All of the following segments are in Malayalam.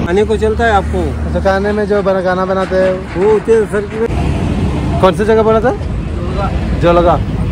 खाने को चलता है आपको अच्छा खाने में जो बना खाना बनाते हैं वो तेल सर कौन सी जगह बना था जो लगा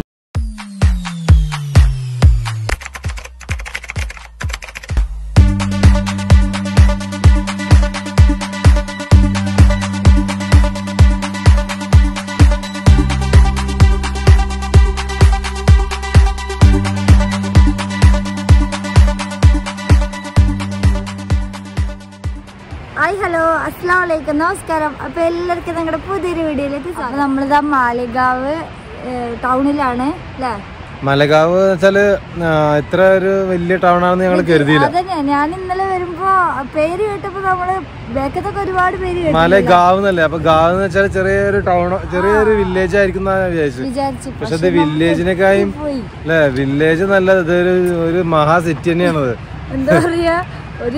ഹായ് ഹലോ അസ്സാം വലൈക്കും നമസ്കാരം അപ്പൊ എല്ലാവർക്കും നിങ്ങളുടെ പുതിയൊരു വീഡിയോയിലേക്ക് സ്വാഗതം നമ്മളിതാ മാളികാവ് ടൗണിലാണ് അല്ലേ മലകാവ് വെച്ചാല് ആ, ഇത്ര ഒരു വലിയ ടൗൺ ആണെന്ന് ഞങ്ങൾ കരുതിയില്ല അതന്നെ ഞാൻ ഇന്നലെ വരുമ്പോ പേര് കേട്ടപ്പോ നമ്മള് ബാക്കത്തൊക്കെ ഒരുപാട് പേര് കേട്ടു മലഗാവ് എന്നല്ലേ അപ്പൊ ഗാവ് എന്ന് വെച്ചാൽ ചെറിയൊരു ടൗൺ ചെറിയൊരു വില്ലേജ് ആയിരിക്കും എന്നാ വിചാരിച്ചു വിചാരിച്ചു പക്ഷെ ഇത് വില്ലേജിനെക്കായും പോയി അല്ലെ വില്ലേജ് നല്ല ഇതൊരു ഒരു മഹാ സിറ്റി തന്നെയാണത് എന്താ പറയാ ഒരു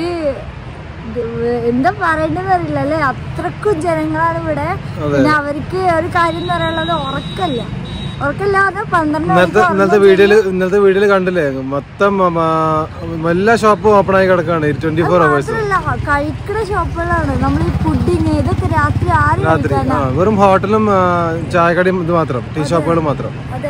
ഇത് എന്താ പറയേണ്ടത് അറിയില്ല അല്ലെ അത്രക്കും ജനങ്ങളാണ് ഇവിടെ പിന്നെ അവർക്ക് ഒരു കാര്യം എന്ന് പറയാനുള്ളത് ഉറക്കല്ല ഉറക്കല്ല പറഞ്ഞാൽ പന്ത്രണ്ട് ഇന്നലത്തെ ഇന്നലത്തെ വീഡിയോയില് ഇന്നലത്തെ വീഡിയോയില് കണ്ടില്ലേ മൊത്തം ആ, എല്ലാ ഷോപ്പും ഓപ്പൺ ആയി കിടക്കാണ് ട്വന്റി ഫോർ അവേഴ്സ് മാത്രമല്ല കഴിക്കുന്ന ഷോപ്പുകളാണ് നമ്മൾ ഈ പുഡിങ് ഇതൊക്കെ രാത്രി ആരും രാത്രി ആ വെറും ഹോട്ടലും ആ, ചായക്കടയും ഇത് മാത്രം ടീ ഷോപ്പുകളും മാത്രം അതെ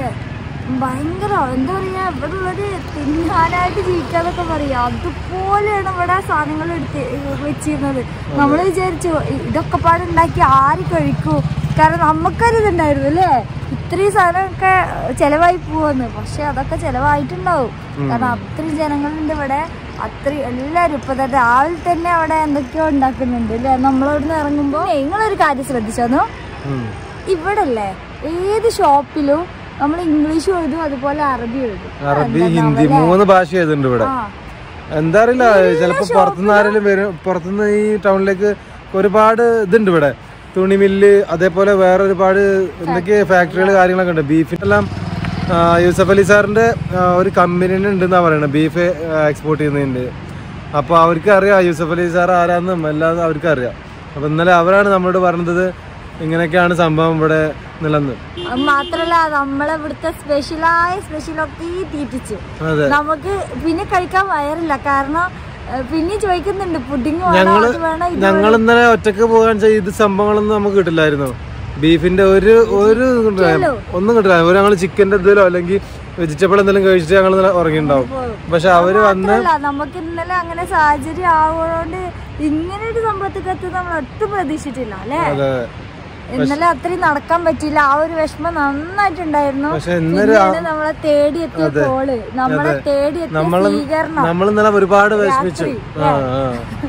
ഭയങ്കര എന്താ പറയാ ഇവിടെ ഉള്ളത് തിന്നാനായിട്ട് ജീവിക്കാന്നൊക്കെ പറയാ അതുപോലെയാണ് ഇവിടെ സാധനങ്ങൾ എടുത്ത് വെച്ചിരുന്നത് നമ്മൾ വിചാരിച്ചു ഇ- ഇതൊക്കെ പാടുണ്ടാക്കി ആര് കഴിക്കൂ കാരണം നമുക്കൊരിതുണ്ടായിരുന്നു അല്ലേ ഇത്രയും സാധനമൊക്കെ ചെലവായി പോവാന്ന് പക്ഷെ അതൊക്കെ ചെലവായിട്ടുണ്ടാവും കാരണം അത്രയും ജനങ്ങളുണ്ട് ഇവിടെ അത്രയും എല്ലാവരും ഇപ്പൊ ദാ രാവിലെ തന്നെ അവിടെ എന്തൊക്കെയോ ഉണ്ടാക്കുന്നുണ്ട് അല്ലേ നമ്മളവിടുന്ന് ഇറങ്ങുമ്പോ നിങ്ങളൊരു കാര്യം ശ്രദ്ധിച്ചോ ഉം. ഇവിടെ അല്ലേ ഏത് ഷോപ്പിലും നമ്മൾ ഇംഗ്ലീഷും എഴുതും അതുപോലെ അറബി എഴുതും അറബി ഹിന്ദി മൂന്ന് ഭാഷ ചെയ്തിട്ടുണ്ട് ഇവിടെ ആ എന്താ അറിയില്ല ചിലപ്പോ പുറത്തുനിന്ന് ആരെങ്കിലും വരും പുറത്തുനിന്ന് ഈ ടൗണിലേക്ക് ഒരുപാട് ഇതുണ്ട് ഇവിടെ തുണി മില്ല് അതേപോലെ വേറെ ഒരുപാട് എന്തൊക്കെ ഫാക്ടറികൾ കാര്യങ്ങളൊക്കെ ഉണ്ട് ബീഫിനെല്ലാം ആ, യൂസഫ് അലി സാറിന്റെ ആ, ഒരു കമ്പനി ഉണ്ടെന്നാ പറയുന്നത് ബീഫ് എക്സ്പോർട്ട് ചെയ്യുന്നതിന്റെ അപ്പൊ അവർക്ക് അറിയാം യൂസഫ് അലി സാർ ആരാന്നും എല്ലാം അവർക്ക് അറിയാം അപ്പൊ ഇന്നലെ അവരാണ് നമ്മളോട് പറഞ്ഞത് ഇങ്ങനെയൊക്കെയാണ് സംഭവം ഇവിടെ നിലന്ന് അത് മാത്രല്ല നമ്മളെ ഇവിടുത്തെ സ്പെഷ്യലായ സ്പെഷ്യലൊക്കെ ഈ തീറ്റിച്ചു അതെ നമുക്ക് പിന്നെ കഴിക്കാൻ വയറില്ല കാരണം ഏഹ്, പിന്നെ ചോദിക്കുന്നുണ്ട് പുഡിങ് വേണോ ഞങ്ങള് അത് വേണോ ഇത് ഞങ്ങൾ ഇന്നലെ ഒറ്റക്ക് പോകാൻ ചെയ്ത് ഇത് സംഭവങ്ങളൊന്നും നമുക്ക് കിട്ടില്ലായിരുന്നു ബീഫിന്റെ ഒരു ഒരു ഇതും കിട്ടില്ല. ഒന്നും കിട്ടില്ല ഒരു ഞങ്ങൾ ചിക്കന്റെ എന്തെങ്കിലും അല്ലെങ്കിൽ വെജിറ്റബിൾ എന്തെങ്കിലും കഴിച്ചിട്ട് ഞങ്ങൾ ഇന്നലെ ഉറങ്ങിണ്ടാവും പക്ഷെ അവര് വന്ന് മാത്രല്ല നമുക്ക് ഇന്നലെ അങ്ങനെ സാഹചര്യം ആവുന്നതുകൊണ്ട് ഇങ്ങനെ ഒരു സംഭവത്തേക്ക് എത്തും നമ്മൾ ഒട്ടും പ്രതീക്ഷിച്ചിട്ടില്ല അല്ലേ അതെ ഇന്നലെ അത്രയും നടക്കാൻ പറ്റിയില്ല ആ ഒരു വിഷമം നന്നായിട്ടുണ്ടായിരുന്നു പക്ഷെ ഇന്നലെ പിന്നീട് നമ്മളെ തേടിയെത്തിയ കോള് നമ്മളെ തേടിയെത്തിയ നമ്മള് സ്വീകരണം നമ്മൾ ഇന്നലെ ഒരുപാട് വിഷമിച്ചു ആ ആ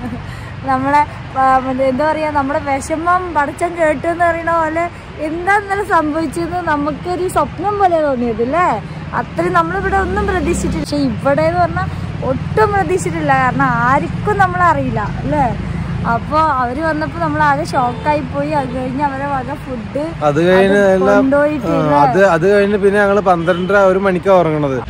നമ്മളെ ആ, മറ്റേ എന്താ പറയാ നമ്മുടെ വിഷമം പടച്ചം കേട്ടു എന്ന് പറയുന്ന പോലെ എന്താ ഇന്നലെ സംഭവിച്ചെന്ന് നമുക്കൊരു സ്വപ്നം പോലെ തോന്നിയത് അല്ലേ അത്രയും നമ്മളിവിടെ ഒന്നും പ്രതീക്ഷിച്ചിട്ടില്ല പക്ഷെ ഇവിടെ എന്ന് പറഞ്ഞാൽ ഒട്ടും പ്രതീക്ഷിച്ചിട്ടില്ല കാരണം ആർക്കും നമ്മളറിയില്ല അല്ലേ അപ്പോൾ അവര് വന്നപ്പോൾ നമ്മൾ ആകെ ഷോക്കായി പോയി അത് കഴിഞ്ഞ് അവരെ വക ഫുഡ് അത് കഴിഞ്ഞ് എല്ലാം കൊണ്ടുപോയിട്ട് ആ, അത് അത് കഴിഞ്ഞ് പിന്നെ ഞങ്ങള് പന്ത്രണ്ടര ഒരു മണിക്കാ ഉറങ്ങണത്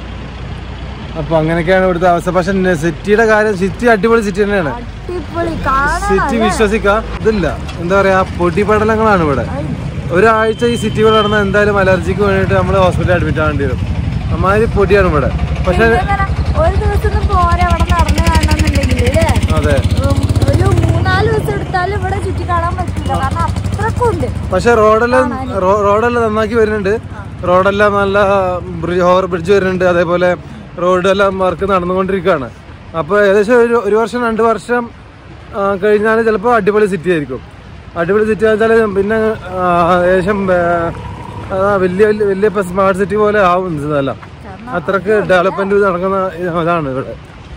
അപ്പൊ അങ്ങനെയൊക്കെയാണ് ഇവിടുത്തെ അവസ്ഥ പക്ഷെ സിറ്റിയുടെ കാര്യം സിറ്റി അടിപൊളി സിറ്റി തന്നെയാണ് അടിപൊളി കാണാൻ സിറ്റി വിശ്വസിക്കാം ഇതില്ല എന്താ പറയാ പൊടിപടലങ്ങളാണ് ഇവിടെ ഒരാഴ്ച ഈ സിറ്റി കൂടെ നടന്നാൽ എന്തായാലും അലർജിക്ക് വേണ്ടിയിട്ട് നമ്മൾ ഹോസ്പിറ്റലിൽ അഡ്മിറ്റ് ആവേണ്ടി വരും അമ്മാതിരി പൊടിയാണ് ഇവിടെ പക്ഷെ ഇങ്ങനെ ഒരു ദിവസം ഒന്നും പോരാ അവിടെ നടന്നു കാണണമെന്നുണ്ടെങ്കിൽ അല്ലേ അതെ ഉം, ഒരു മൂന്നാല് ദിവസം എടുത്താലും ഇവിടെ ചുറ്റി കാണാൻ പറ്റില്ല കാരണം അത്രക്കും ഉണ്ട് പക്ഷെ റോഡെല്ലാം റോ- റോഡെല്ലാം നന്നാക്കി വരുന്നുണ്ട് റോഡെല്ലാം നല്ല ബ്രിഡ്ജ് ഓവർ ബ്രിഡ്ജ് വരുന്നുണ്ട് അതേപോലെ റോഡെല്ലാം വർക്ക് നടന്നുകൊണ്ടിരിക്കുകയാണ് അപ്പോൾ ഏകദേശം ഒരു ഒരു വർഷം രണ്ട് വർഷം കഴിഞ്ഞാൽ ചിലപ്പോൾ അടിപൊളി സിറ്റി ആയിരിക്കും അടിപൊളി സിറ്റി വെച്ചാൽ പിന്നെ ആ, ഏകദേശം ആ, ആ, വലിയ വലിയ വലിയ സ്മാർട്ട് സിറ്റി പോലെ ആവും ഇതെല്ലാം അത്രക്ക് ഡെവലപ്മെന്റ് നടക്കുന്ന ഇതാണ് ഇവിടെ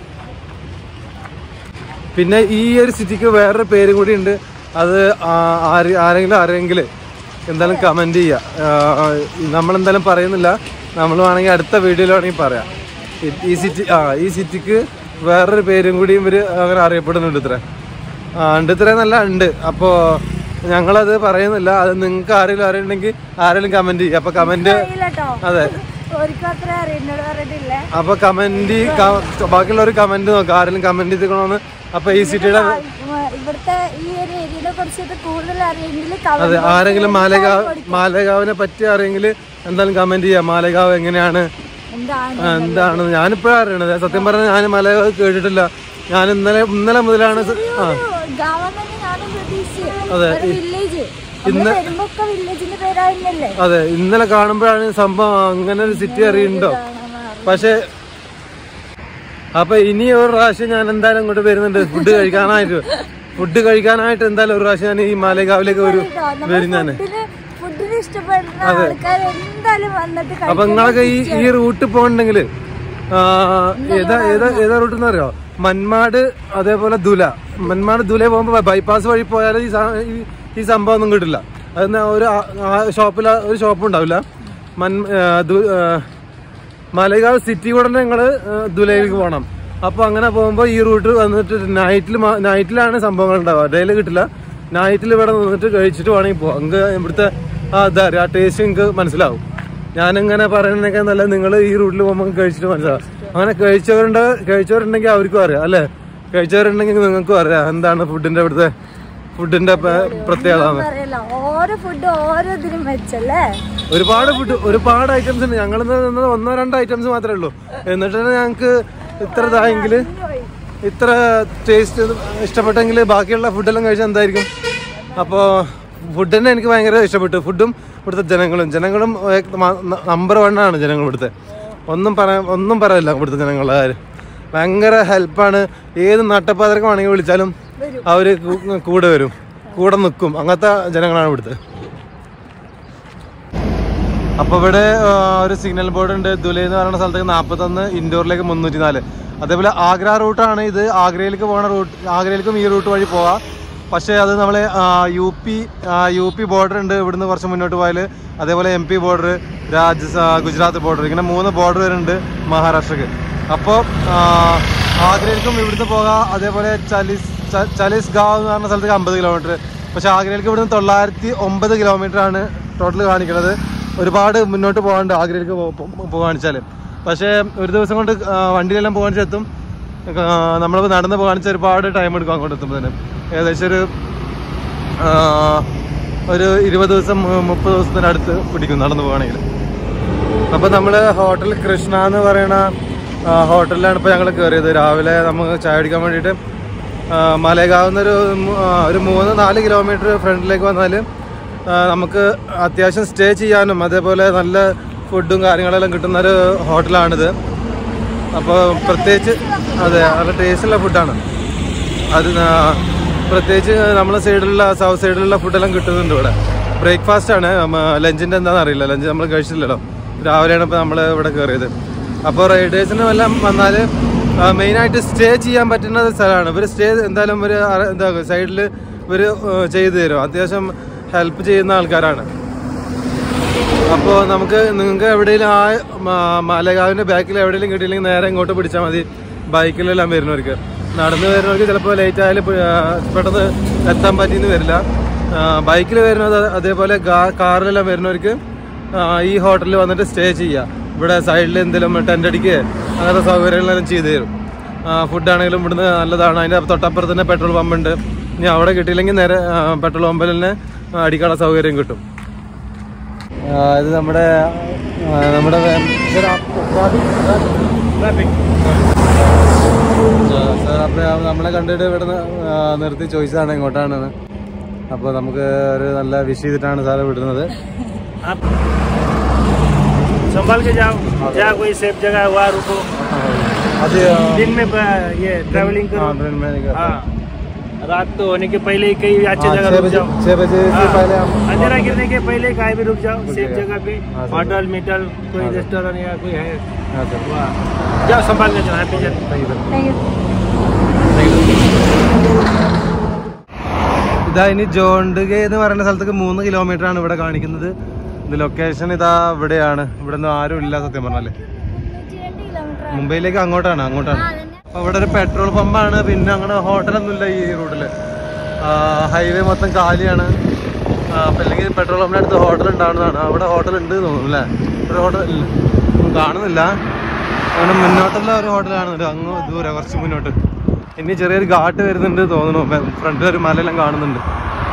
പിന്നെ ഈ ഒരു സിറ്റിക്ക് വേറൊരു പേര് കൂടി ഉണ്ട് അത് ആ- ആര് ആരെങ്കിലും ആരെങ്കിലും എന്തായാലും കമന്റ് ചെയ്യുക നമ്മളെന്തായാലും പറയുന്നില്ല നമ്മൾ വേണമെങ്കിൽ അടുത്ത വീഡിയോയിൽ വേണമെങ്കിൽ പറയാം ഈ- ഈ സിറ്റി ആ ഈ സിറ്റിക്ക് വേറൊരു പേരും കൂടി ഇവര് അങ്ങനെ അറിയപ്പെടുന്നുണ്ട് ഇത്ര ആ ഉണ്ട് ഇത്ര നല്ല ഉണ്ട് അപ്പോൾ ഞങ്ങളത് പറയുന്നില്ല അത് നിങ്ങൾക്ക് ആരെങ്കിലും അറിയണമെങ്കിൽ ആരെങ്കിലും കമന്റ് ചെയ്യുക അപ്പൊ കമന്റ് അറിയില്ല കേട്ടോ അതെ ഒരിക്കലും അത്ര അറിയുന്നോട് പറഞ്ഞിട്ടില്ലേ അപ്പൊ കമന്റ് ബാക്കിയുള്ളവർ കമന്റ് നോക്കാം ആരെങ്കിലും കമന്റ് ചെയ്തിക്കണോന്ന് അപ്പൊ ഈ സിറ്റിയുടെ ആ, ഇവിടുത്തെ ഈ ഒരു ഏരിയനെ കുറിച്ചിട്ട് കൂടുതൽ അറിയെങ്കിൽ അതെ ആരെങ്കിലും മാലേഗാവ് മാലേഗാവിനെ പറ്റി അറിയെങ്കിൽ എന്തായാലും കമന്റ് ചെയ്യാം മാലേഗാവ് എങ്ങനെയാണ് എന്താണ് ആ, എന്താണ് ഞാനിപ്പോഴാണ് അറിയണത് സത്യം പറഞ്ഞാൽ ഞാൻ മാലേഗാവ് കേട്ടിട്ടില്ല ഞാൻ ഇന്നലെ ഇന്നലെ മുതലാണ് സ- ആ ഒരു ഗാവം തന്നെ ഞാനും പ്രതീക്ഷിച്ചു അതെ, ഒരു വില്ലേജ് നമ്മള് വരുമ്പോ ഒക്കെ വില്ലേജിന്റെ പേരായിരുന്നല്ലേ അതെ ഇന്നലെ കാണുമ്പോഴാണ് ഈ സംഭവം അങ്ങനെ ഒരു സിറ്റി അറിയുന്നുണ്ടോ പക്ഷെ അപ്പൊ ഇനി ഒരു പ്രാവശ്യം ഞാൻ എന്തായാലും ഇങ്ങോട്ട് വരുന്നുണ്ട് ഫുഡ് കഴിക്കാനായിട്ട് ഫുഡ് കഴിക്കാനായിട്ട് എന്തായാലും ഒരു പ്രാവശ്യം ഞാൻ ഈ മാലേഗാവിലേക്ക് വരും വരും ഞാൻ ഫുഡിന് ഫുഡിന് ഇഷ്ടപ്പെടുന്ന ആൾക്കാർ എന്തായാലും വന്നിട്ട് കഴിക്കും. അപ്പൊ നിങ്ങളൊക്കെ ഈ ഈ റൂട്ട് പോകണ്ടെങ്കിൽ ഏതാ ഏതാ ഏതാ റൂട്ട് എന്ന് അറിയോ മന്മാട് അതേപോലെ ദുല മന്മാട് ദുല പോകുമ്പോ ബൈപ്പാസ് വഴി പോയാൽ ഈ സാ- ഈ- ഈ സംഭവം ഒന്നും കിട്ടില്ല അതെന്നാ ഒരു ഷോപ്പിൽ ഒരു ഷോപ്പ് ഉണ്ടാവില്ല മൻ ആ, ദു- ആ, മലയാവ് സിറ്റി കൂടെ ഞങ്ങള് ദുലയിലേക്ക് പോകണം അപ്പൊ അങ്ങനെ പോകുമ്പോ ഈ റൂട്ട് വന്നിട്ട് നൈറ്റിൽ നൈറ്റിലാണ് സംഭവങ്ങൾ ഉണ്ടാവുക ഡേയിൽ കിട്ടില്ല നൈറ്റിൽ ഇവിടെ നിന്നിട്ട് കഴിച്ചിട്ട് വേണമെങ്കിൽ പോവാം നിങ്ങൾക്ക് ഇവിടുത്തെ ആ എന്താ പറയാ ആ ടേസ്റ്റ് നിങ്ങൾക്ക് മനസ്സിലാവും ഞാനിങ്ങനെ പറയുന്നതിനൊക്കെ നല്ല നിങ്ങൾ ഈ റൂട്ടിൽ പോകുമ്പോൾ കഴിച്ചിട്ട് മനസ്സിലാവും അങ്ങനെ കഴിച്ചവരുണ്ട് കഴിച്ചവരുണ്ടെങ്കിൽ അവർക്കും അറിയാം അല്ലേ കഴിച്ചവരുണ്ടെങ്കിൽ നിങ്ങൾക്കും അറിയാം എന്താണ് ഫുഡിന്റെ ഇവിടുത്തെ ഫുഡിന്റെ പ- പ്രത്യേകത എന്ന്. പറയല്ലോ ഓരോ ഫുഡ് ഓരോ ഇതിനും വെച്ചല്ലേ ഒരുപാട് ഫുഡ് ഒരുപാട് ഐറ്റംസ് ഉണ്ട് ഞങ്ങൾ നിന്നത് ഒന്നോ രണ്ടോ ഐറ്റംസ് മാത്രമേ ഉള്ളൂ എന്നിട്ട് ഞങ്ങൾക്ക് ഇത്ര ഇതായെങ്കിൽ ഇത്ര ടേസ്റ്റ് ഇഷ്ടപ്പെട്ടെങ്കിൽ ബാക്കിയുള്ള ഫുഡെല്ലാം കഴിച്ചാൽ എന്തായിരിക്കും അപ്പോൾ ഫുഡ് തന്നെ എനിക്ക് ഭയങ്കര ഇഷ്ടപ്പെട്ടു ഫുഡും ഇവിടുത്തെ ജനങ്ങളും ജനങ്ങളും നമ്പർ വൺ ആണ് ജനങ്ങൾ ഇവിടുത്തെ ഒന്നും പറയാൻ ഒന്നും പറയില്ല ഇവിടുത്തെ ജനങ്ങളുടെ കാര്യം ഭയങ്കര ഹെൽപ്പാണ് ഏത് നട്ടപ്പാതിരക്കമാണെങ്കിൽ വിളിച്ചാലും അവർ കൂടെ വരും കൂടെ നിൽക്കും അങ്ങനത്തെ ജനങ്ങളാണ് ഇവിടുത്തെ അപ്പൊ ഇവിടെ ആ, ഒരു സിഗ്നൽ ബോർഡ് ഉണ്ട് ദുലൈ എന്ന് പറയുന്ന സ്ഥലത്തേക്ക് നാൽപ്പത്തൊന്ന് ഇൻഡോറിലേക്ക് മുന്നൂറ്റി നാല് അതേപോലെ ആഗ്ര റൂട്ടാണ് ഇത് ആഗ്രയിലേക്ക് പോകുന്ന റൂട്ട് ആഗ്രയിലേക്കും ഈ റൂട്ട് വഴി പോവാം പക്ഷേ അത് നമ്മൾ U P U P border ഉണ്ട് ഇവിടുന്ന് കുറച്ച് മുന്നോട്ട് പോയാൽ അതേപോലെ M P border Rajasthan Gujarat border ഇങ്ങനെ മൂന്ന് ബോർഡർ വരുന്നുണ്ട് മഹാരാഷ്ട്രക്ക് അപ്പോൾ ആഗ്രയിലേക്കും ഇവിടുന്ന് പോകാം അതേപോലെ ചലിസ് ച- ചലിസ് ഗാവ് എന്ന് പറഞ്ഞ സ്ഥലത്തേക്ക് അമ്പത് കിലോമീറ്റർ പക്ഷേ ആഗ്രയിലേക്ക് ഇവിടുന്ന് തൊള്ളായിരത്തി ഒമ്പത് കിലോമീറ്റർ ആണ് ടോട്ടൽ കാണിക്കുന്നത് ഒരുപാട് മുന്നോട്ട് പോകാണ്ട് ആഗ്രയിലേക്ക് പോകാണിച്ചാൽ പക്ഷേ ഒരു ദിവസം കൊണ്ട് ആ, വണ്ടിയിലെല്ലാം പോകാണിച്ചെത്തും നമ്മളിപ്പോൾ നടന്ന് പോകാണിച്ച ഒരുപാട് ടൈം എടുക്കും അങ്ങോട്ട് എത്തുമ്പോൾ ഏകദേശം ഒരു ആ, ഒരു ഇരുപത് ദിവസം മു- മുപ്പത് ദിവസത്തിനടുത്ത് പിടിക്കും നടന്നു പോവുകയാണെങ്കിൽ അപ്പോൾ നമ്മൾ ഹോട്ടൽ കൃഷ്ണ എന്ന് പറയുന്ന ആ, ഹോട്ടലിലാണ് ഇപ്പോൾ ഞങ്ങൾ കയറിയത് രാവിലെ നമുക്ക് ചായ കുടിക്കാൻ വേണ്ടിയിട്ട് മലയകാവുന്നൊരു ഒരു മൂന്ന് നാല് കിലോമീറ്റർ ഫ്രണ്ടിലേക്ക് വന്നാൽ നമുക്ക് അത്യാവശ്യം സ്റ്റേ ചെയ്യാനും അതേപോലെ നല്ല ഫുഡും കാര്യങ്ങളെല്ലാം കിട്ടുന്ന ഒരു ഹോട്ടലാണിത് അപ്പോൾ പ്രത്യേകിച്ച് അതെ നല്ല ടേസ്റ്റുള്ള ഫുഡാണ് അത് നാ- പ്രത്യേകിച്ച് നമ്മളെ സൈഡിലുള്ള സൗത്ത് സൈഡിലുള്ള ഫുഡെല്ലാം കിട്ടുന്നുണ്ട് ഇവിടെ ബ്രേക്ക്ഫാസ്റ്റ് ആണ് ലഞ്ചിൻ്റെ എന്താണെന്ന് അറിയില്ല ലഞ്ച് നമ്മൾ കഴിച്ചില്ലല്ലോ രാവിലെയാണ് ഇപ്പോൾ നമ്മൾ ഇവിടെ കയറിയത് അപ്പോൾ റൈഡേഴ്സിനും എല്ലാം വന്നാൽ മെയിനായിട്ട് സ്റ്റേ ചെയ്യാൻ പറ്റുന്ന ഒരു സ്ഥലമാണ് ഇവർ സ്റ്റേ എന്തായാലും ഒരു അറ- എന്താ സൈഡിൽ ഇവർ ചെയ്തു തരും അത്യാവശ്യം ഹെൽപ്പ് ചെയ്യുന്ന ആൾക്കാരാണ് അപ്പോൾ നമുക്ക് നിങ്ങൾക്ക് എവിടെയെങ്കിലും ആ മ- മലകാവിൻ്റെ ബാക്കിൽ എവിടെയെങ്കിലും കിട്ടിയില്ലെങ്കിൽ നേരെ ഇങ്ങോട്ട് പിടിച്ചാൽ മതി ബൈക്കിലെല്ലാം വരുന്നവർക്ക് നടന്ന് വരുന്നവർക്ക് ചിലപ്പോൾ ലേറ്റ് ആയാലും പെ- ആ, പെട്ടെന്ന് എത്താൻ പറ്റിയെന്ന് വരില്ല ബൈക്കിൽ വരുന്നത് അതേപോലെ കാ- കാറിലെല്ലാം വരുന്നവർക്ക് ആ, ഈ ഹോട്ടലിൽ വന്നിട്ട് സ്റ്റേ ചെയ്യുക ഇവിടെ സൈഡിൽ എന്തെങ്കിലും ടെൻ്റ് അടിക്കുക അങ്ങനത്തെ സൗകര്യങ്ങളെല്ലാം ചെയ്തു തരും ഫുഡ് ആണെങ്കിലും ഇവിടുന്ന് നല്ലതാണ് അതിൻ്റെ തൊട്ടപ്പുറത്ത് തന്നെ പെട്രോൾ പമ്പ് ഉണ്ട് ഇനി അവിടെ കിട്ടിയില്ലെങ്കിൽ നേരെ പെട്രോൾ പമ്പിൽ തന്നെ അടിക്കാനുള്ള സൗകര്യം കിട്ടും ആ, ഇത് നമ്മുടെ ആ, നമ്മുടെ വേ- ഇതൊരു സാർ അപ്പോൾ നമ്മളെ കണ്ടിട്ട് ഇവിടെ നിർത്തി ചോദിച്ചതാണ് ഇങ്ങോട്ടാണ് അപ്പോൾ നമുക്ക് ഒരു നല്ല വിഷ് ചെയ്തിട്ടാണ് സാറ് വിടുന്നത് संभाल के जाओ जहाँ कोई सेफ जगह है वहाँ रुको അത് दिन में ब- ये ट्रैवलिंग हाँ, करो ट्रेन में निकल- हाँ रात तो होने के पहले ही कई अच्छी हाँ, जगह छः रुक बजे जाओ छः बजे से हाँ, पहले हम अंधेरा गिरने के पहले कहीं भी रुक जाओ रुक सेफ जाएगा। जगह पे हाँ, सर। होटल मिटल कोई हाँ, सर। रेस्टोरेंट या कोई है हाँ सर वहाँ जाओ संभाल के जाओ happy journey Thank you, sir. Thank you ഇതാ ഇനി ജോണ്ടുഗെ എന്ന് പറയുന്ന സ്ഥലത്തേക്ക് മൂന്ന് കിലോമീറ്റർ ആണ് ഇവിടെ കാണിക്കുന്നത് ഇത് ലൊക്കേഷൻ ഇതാ ഇവിടെയാണ് ഇവിടെ ഒന്നും ആരും ഇല്ല സത്യം പറഞ്ഞാല് കിലോമീറ്റർ മുംബൈയിലേക്ക് അങ്ങോട്ടാണ് അങ്ങോട്ടാണ് അപ്പൊ ഇവിടെ ഒരു പെട്രോൾ പമ്പാണ് പിന്നെ അങ്ങനെ ഹോട്ടലൊന്നും ഇല്ല ഈ റൂട്ടില് ഹൈവേ മൊത്തം കാലിയാണ് ആ, അപ്പൊ അല്ലെങ്കിൽ പെട്രോൾ പമ്പിന്റെ അടുത്ത് ഹോട്ടൽ ഉണ്ടാവുന്നതാണ് അവിടെ ഹോട്ടൽ ഉണ്ട് എന്ന് തോന്നുന്നു അല്ലേ ഒരു ഹോട്ടൽ ഇല്ല ഒന്നും കാണുന്നില്ല അങ്ങനെ മുന്നോട്ടുള്ള ഒരു ഹോട്ടൽ കാണുന്നുണ്ട് അങ്ങ് ദൂരെ കുറച്ച് മുന്നോട്ട് ഇനി ചെറിയൊരു ഘാട്ട് വരുന്നുണ്ട് തോന്നുന്നു ഫ്രണ്ടിൽ ഒരു മലയെല്ലാം കാണുന്നുണ്ട്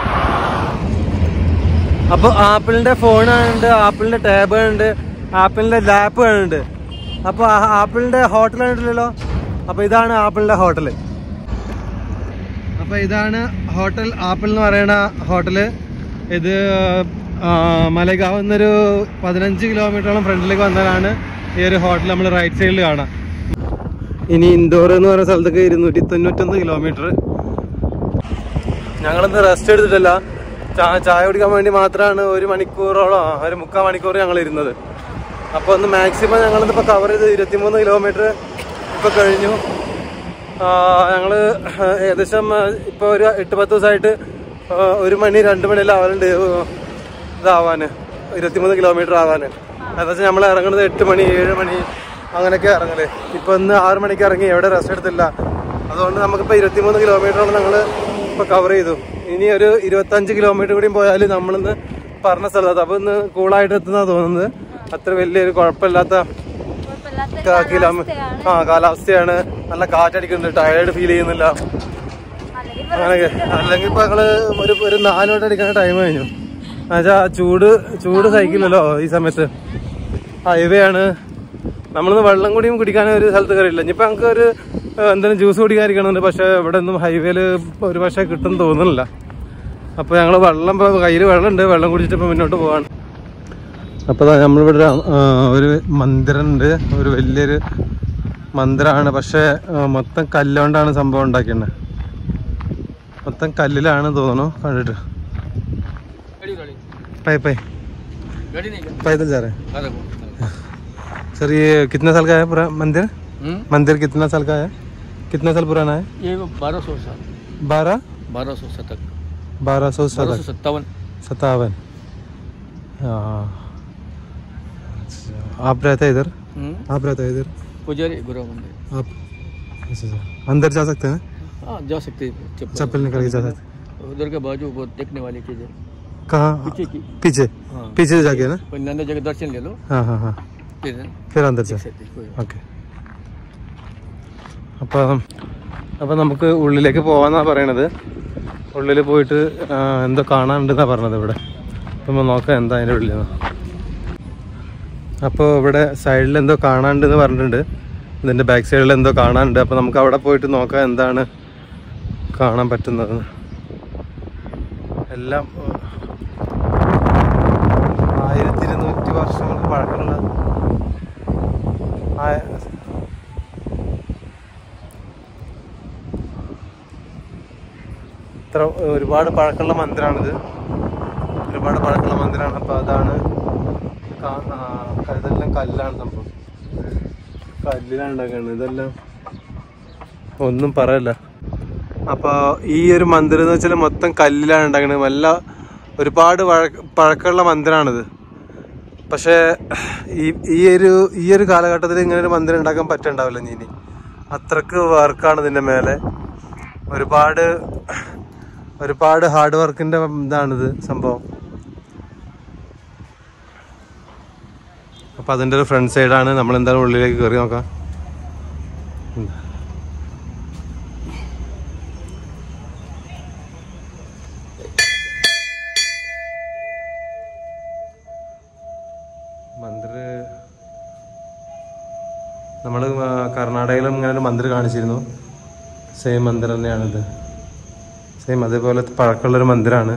അപ്പൊ ആപ്പിളിന്റെ ഫോൺ ഉണ്ട് ആപ്പിളിന്റെ ടാബ് ഉണ്ട് ആപ്പിളിന്റെ ലാപ്പ് ഉണ്ട് അപ്പൊ ആ- ആപ്പിളിന്റെ ഹോട്ടൽ ഉണ്ടല്ലോ അപ്പൊ ഇതാണ് ആപ്പിളിന്റെ ഹോട്ടൽ അപ്പൊ ഇതാണ് ഹോട്ടൽ ആപ്പിൾ എന്ന് പറയുന്ന ഹോട്ടല് ഇത് ആ, മലഗാവ് എന്നൊരു പതിനഞ്ച് കിലോമീറ്ററോളം ഫ്രണ്ടിലേക്ക് വന്നാലാണ് ഈ ഒരു ഹോട്ടൽ നമ്മൾ റൈറ്റ് സൈഡിൽ കാണാം ഇനി ഇൻഡോർ എന്ന് പറയുന്ന സ്ഥലത്തേക്ക് ഇരുന്നൂറ്റി തൊണ്ണൂറ്റൊന്ന് കിലോമീറ്റർ ഞങ്ങളിന്ന് റെസ്റ്റ് എടുത്തിട്ടില്ല ചാ- ചായ കുടിക്കാൻ വേണ്ടി മാത്രമാണ് ഒരു മണിക്കൂറോളം ആ, ഒരു മുക്കാൽ മണിക്കൂർ ഞങ്ങൾ ഇരുന്നത് അപ്പോൾ ഒന്ന് മാക്സിമം ഞങ്ങളിന്ന് ഇപ്പോൾ കവർ ചെയ്ത് ഇരുപത്തിമൂന്ന് കിലോമീറ്റർ ഇപ്പോൾ കഴിഞ്ഞു ആ, ഞങ്ങള് ഏകദേശം ഇപ്പോൾ ഒരു എട്ട് പത്ത് ദിവസമായിട്ട് ആ, ഒരു മണി രണ്ട് മണിയെല്ലാം ആവാനുണ്ട് ഇതാവാന് ഇരുപത്തിമൂന്ന് കിലോമീറ്റർ ആവാന് ഏകദേശം നമ്മൾ ഇറങ്ങുന്നത് എട്ട് മണി ഏഴ് മണി അങ്ങനെയൊക്കെ ഇറങ്ങല് ഇപ്പൊ ഇന്ന് ആറ് മണിക്ക് ഇറങ്ങി എവിടെ റെസ്റ്റ് എടുത്തില്ല അതുകൊണ്ട് നമുക്കിപ്പോൾ ഇരുപത്തിമൂന്ന് കിലോമീറ്ററോളം ഞങ്ങൾ ഇപ്പോൾ കവർ ചെയ്തു ഇനി ഒരു ഇരുപത്തഞ്ച് കിലോമീറ്റർ കൂടിയും പോയാൽ നമ്മളിന്ന് പറഞ്ഞ സ്ഥലത്ത് അപ്പോൾ ഇന്ന് കൂളായിട്ട് എത്തുന്ന തോന്നുന്നത് അത്ര വലിയൊരു കുഴപ്പമില്ലാത്ത ക- കിലോമീ ആ കാലാവസ്ഥയാണ് നല്ല കാറ്റടിക്കുന്നുണ്ട് ടയേർഡ് ഫീൽ ചെയ്യുന്നില്ല അങ്ങനെയൊക്കെ അല്ലെങ്കിൽ ഇപ്പൊ ഞങ്ങള് ഒരു ഒരു നാല് വട്ടം അടിക്കുന്ന ടൈം കഴിഞ്ഞു എന്നുവെച്ചാ ചൂട് ചൂട് സഹിക്കില്ലല്ലോ ഈ സമയത്ത് ഹൈവേ ആണ് നമ്മളിന്ന് വെള്ളം കൂടിയും കുടിക്കാൻ ഒരു സ്ഥലത്ത് കയറിയില്ല ഇനിയിപ്പോ ഞങ്ങൾക്ക് ഒരു ഏഹ്, എന്തെങ്കിലും ജ്യൂസ് കുടിക്കാതിരിക്കണമെന്നുണ്ട് പക്ഷെ ഇവിടെ ഒന്നും ഹൈവേയിൽ ഒരു പക്ഷേ കിട്ടും തോന്നുന്നില്ല അപ്പൊ ഞങ്ങള് വെള്ളം ഇപ്പൊ കയ്യിൽ വെള്ളം ഉണ്ട് വെള്ളം കുടിച്ചിട്ട് ഇപ്പൊ മുന്നോട്ട് പോവാണ് അപ്പൊ ദാ നമ്മളിവിടെ ഒരു, ആ, ഒരു മന്ദിരമുണ്ട് ഒരു വലിയൊരു മന്ദിരമാണ് പക്ഷെ ആ, മൊത്തം കല്ലുകൊണ്ടാണ് സംഭവം ഉണ്ടാക്കിയത് മൊത്തം കല്ലിലാണ് തോന്നുന്നു കണ്ടിട്ട് പൈ പൈ पैदल जा रहे हैं सर ये कितना साल का है पूरा मंदिर मंदिर कितना साल का है कितना साल पुराना है ये बारह सौ साल बारह बारह सौ शतक बारह सौ बारह सत्तर सौ सत्तावन सत्तावन हाँ अच्छा, आप रहते हैं इधर आप रहते हैं इधर पुजारी गुरु मंदिर आप अच्छा अच्छा अंदर जा सकते हैं हाँ जा सकते हैं चप्पल चप्पल निकाल के जा सकते हैं उधर के बाजू बहुत देखने वाली चीज है कहाँ पीछे की पीछे हाँ पीछे जाके ना कोई नंदा जगह दर्शन ले लो हाँ हाँ हाँ फिर फिर अंदर जा देख सकते हैं, कोई ഓക്കെ അപ്പം അപ്പം നമുക്ക് ഉള്ളിലേക്ക് പോവാന്നാ പറയണത് ഉള്ളിൽ പോയിട്ട് ആ, എന്തോ കാണാനുണ്ടെന്നാ പറഞ്ഞത് ഇവിടെ അപ്പം നമുക്ക് നോക്കാം എന്താ അതിൻ്റെ ഉള്ളിൽ അപ്പോൾ ഇവിടെ സൈഡിൽ എന്തോ കാണാനുണ്ടെന്ന് പറഞ്ഞിട്ടുണ്ട് ഇതിൻ്റെ ബാക്ക് സൈഡിൽ എന്തോ കാണാനുണ്ട് അപ്പോൾ നമുക്ക് അവിടെ പോയിട്ട് നോക്കാം എന്താണ് കാണാൻ പറ്റുന്നത് എല്ലാം ആയിരത്തി ഇരുന്നൂറ്റി വർഷങ്ങൾക്ക് പഴക്കമുള്ള ആ- ഇത്ര ഒരുപാട് പഴക്കമുള്ള മന്ദിരാണിത് ഒരുപാട് പഴക്കമുള്ള മന്ദിരാണ് അപ്പൊ അതാണ് കാ- ആ, ഇതെല്ലാം കല്ലാണ് സംഭവം കല്ലിലാണ് ഉണ്ടാക്കുന്നത് ഇതെല്ലാം ഒന്നും പറയല്ല അപ്പൊ ഈ ഒരു മന്ദിരം എന്ന് വെച്ചാൽ മൊത്തം കല്ലിലാണ് ഉണ്ടാക്കുന്നത് വല്ല ഒരുപാട് വഴ- പഴക്കമുള്ള മന്ദിരാണിത് പക്ഷേ ഈ ഈ ഒരു ഈ ഒരു കാലഘട്ടത്തിൽ ഇങ്ങനെ ഒരു മന്ദിരം ഉണ്ടാക്കാൻ പറ്റുണ്ടാവില്ല ഇനി ഇനി അത്രക്ക് വർക്കാണ് ഇതിന്റെ മേലെ ഒരുപാട് ഒരുപാട് ഹാർഡ് വർക്കിന്റെ ഇതാണിത് സംഭവം അപ്പൊ അതിന്റെ ഒരു ഫ്രണ്ട് സൈഡാണ് നമ്മൾ എന്തായാലും ഉള്ളിലേക്ക് കയറി നോക്കാം ഉം. മന്ദിർ നമ്മൾ കർണാടകയിലും ഇങ്ങനെ ഒരു മന്ദിർ കാണിച്ചിരുന്നു സെയിം മന്ദിർ തന്നെയാണിത് സെയിം അതേപോലെ പഴക്കമുള്ളൊരു മന്ദിരാണ്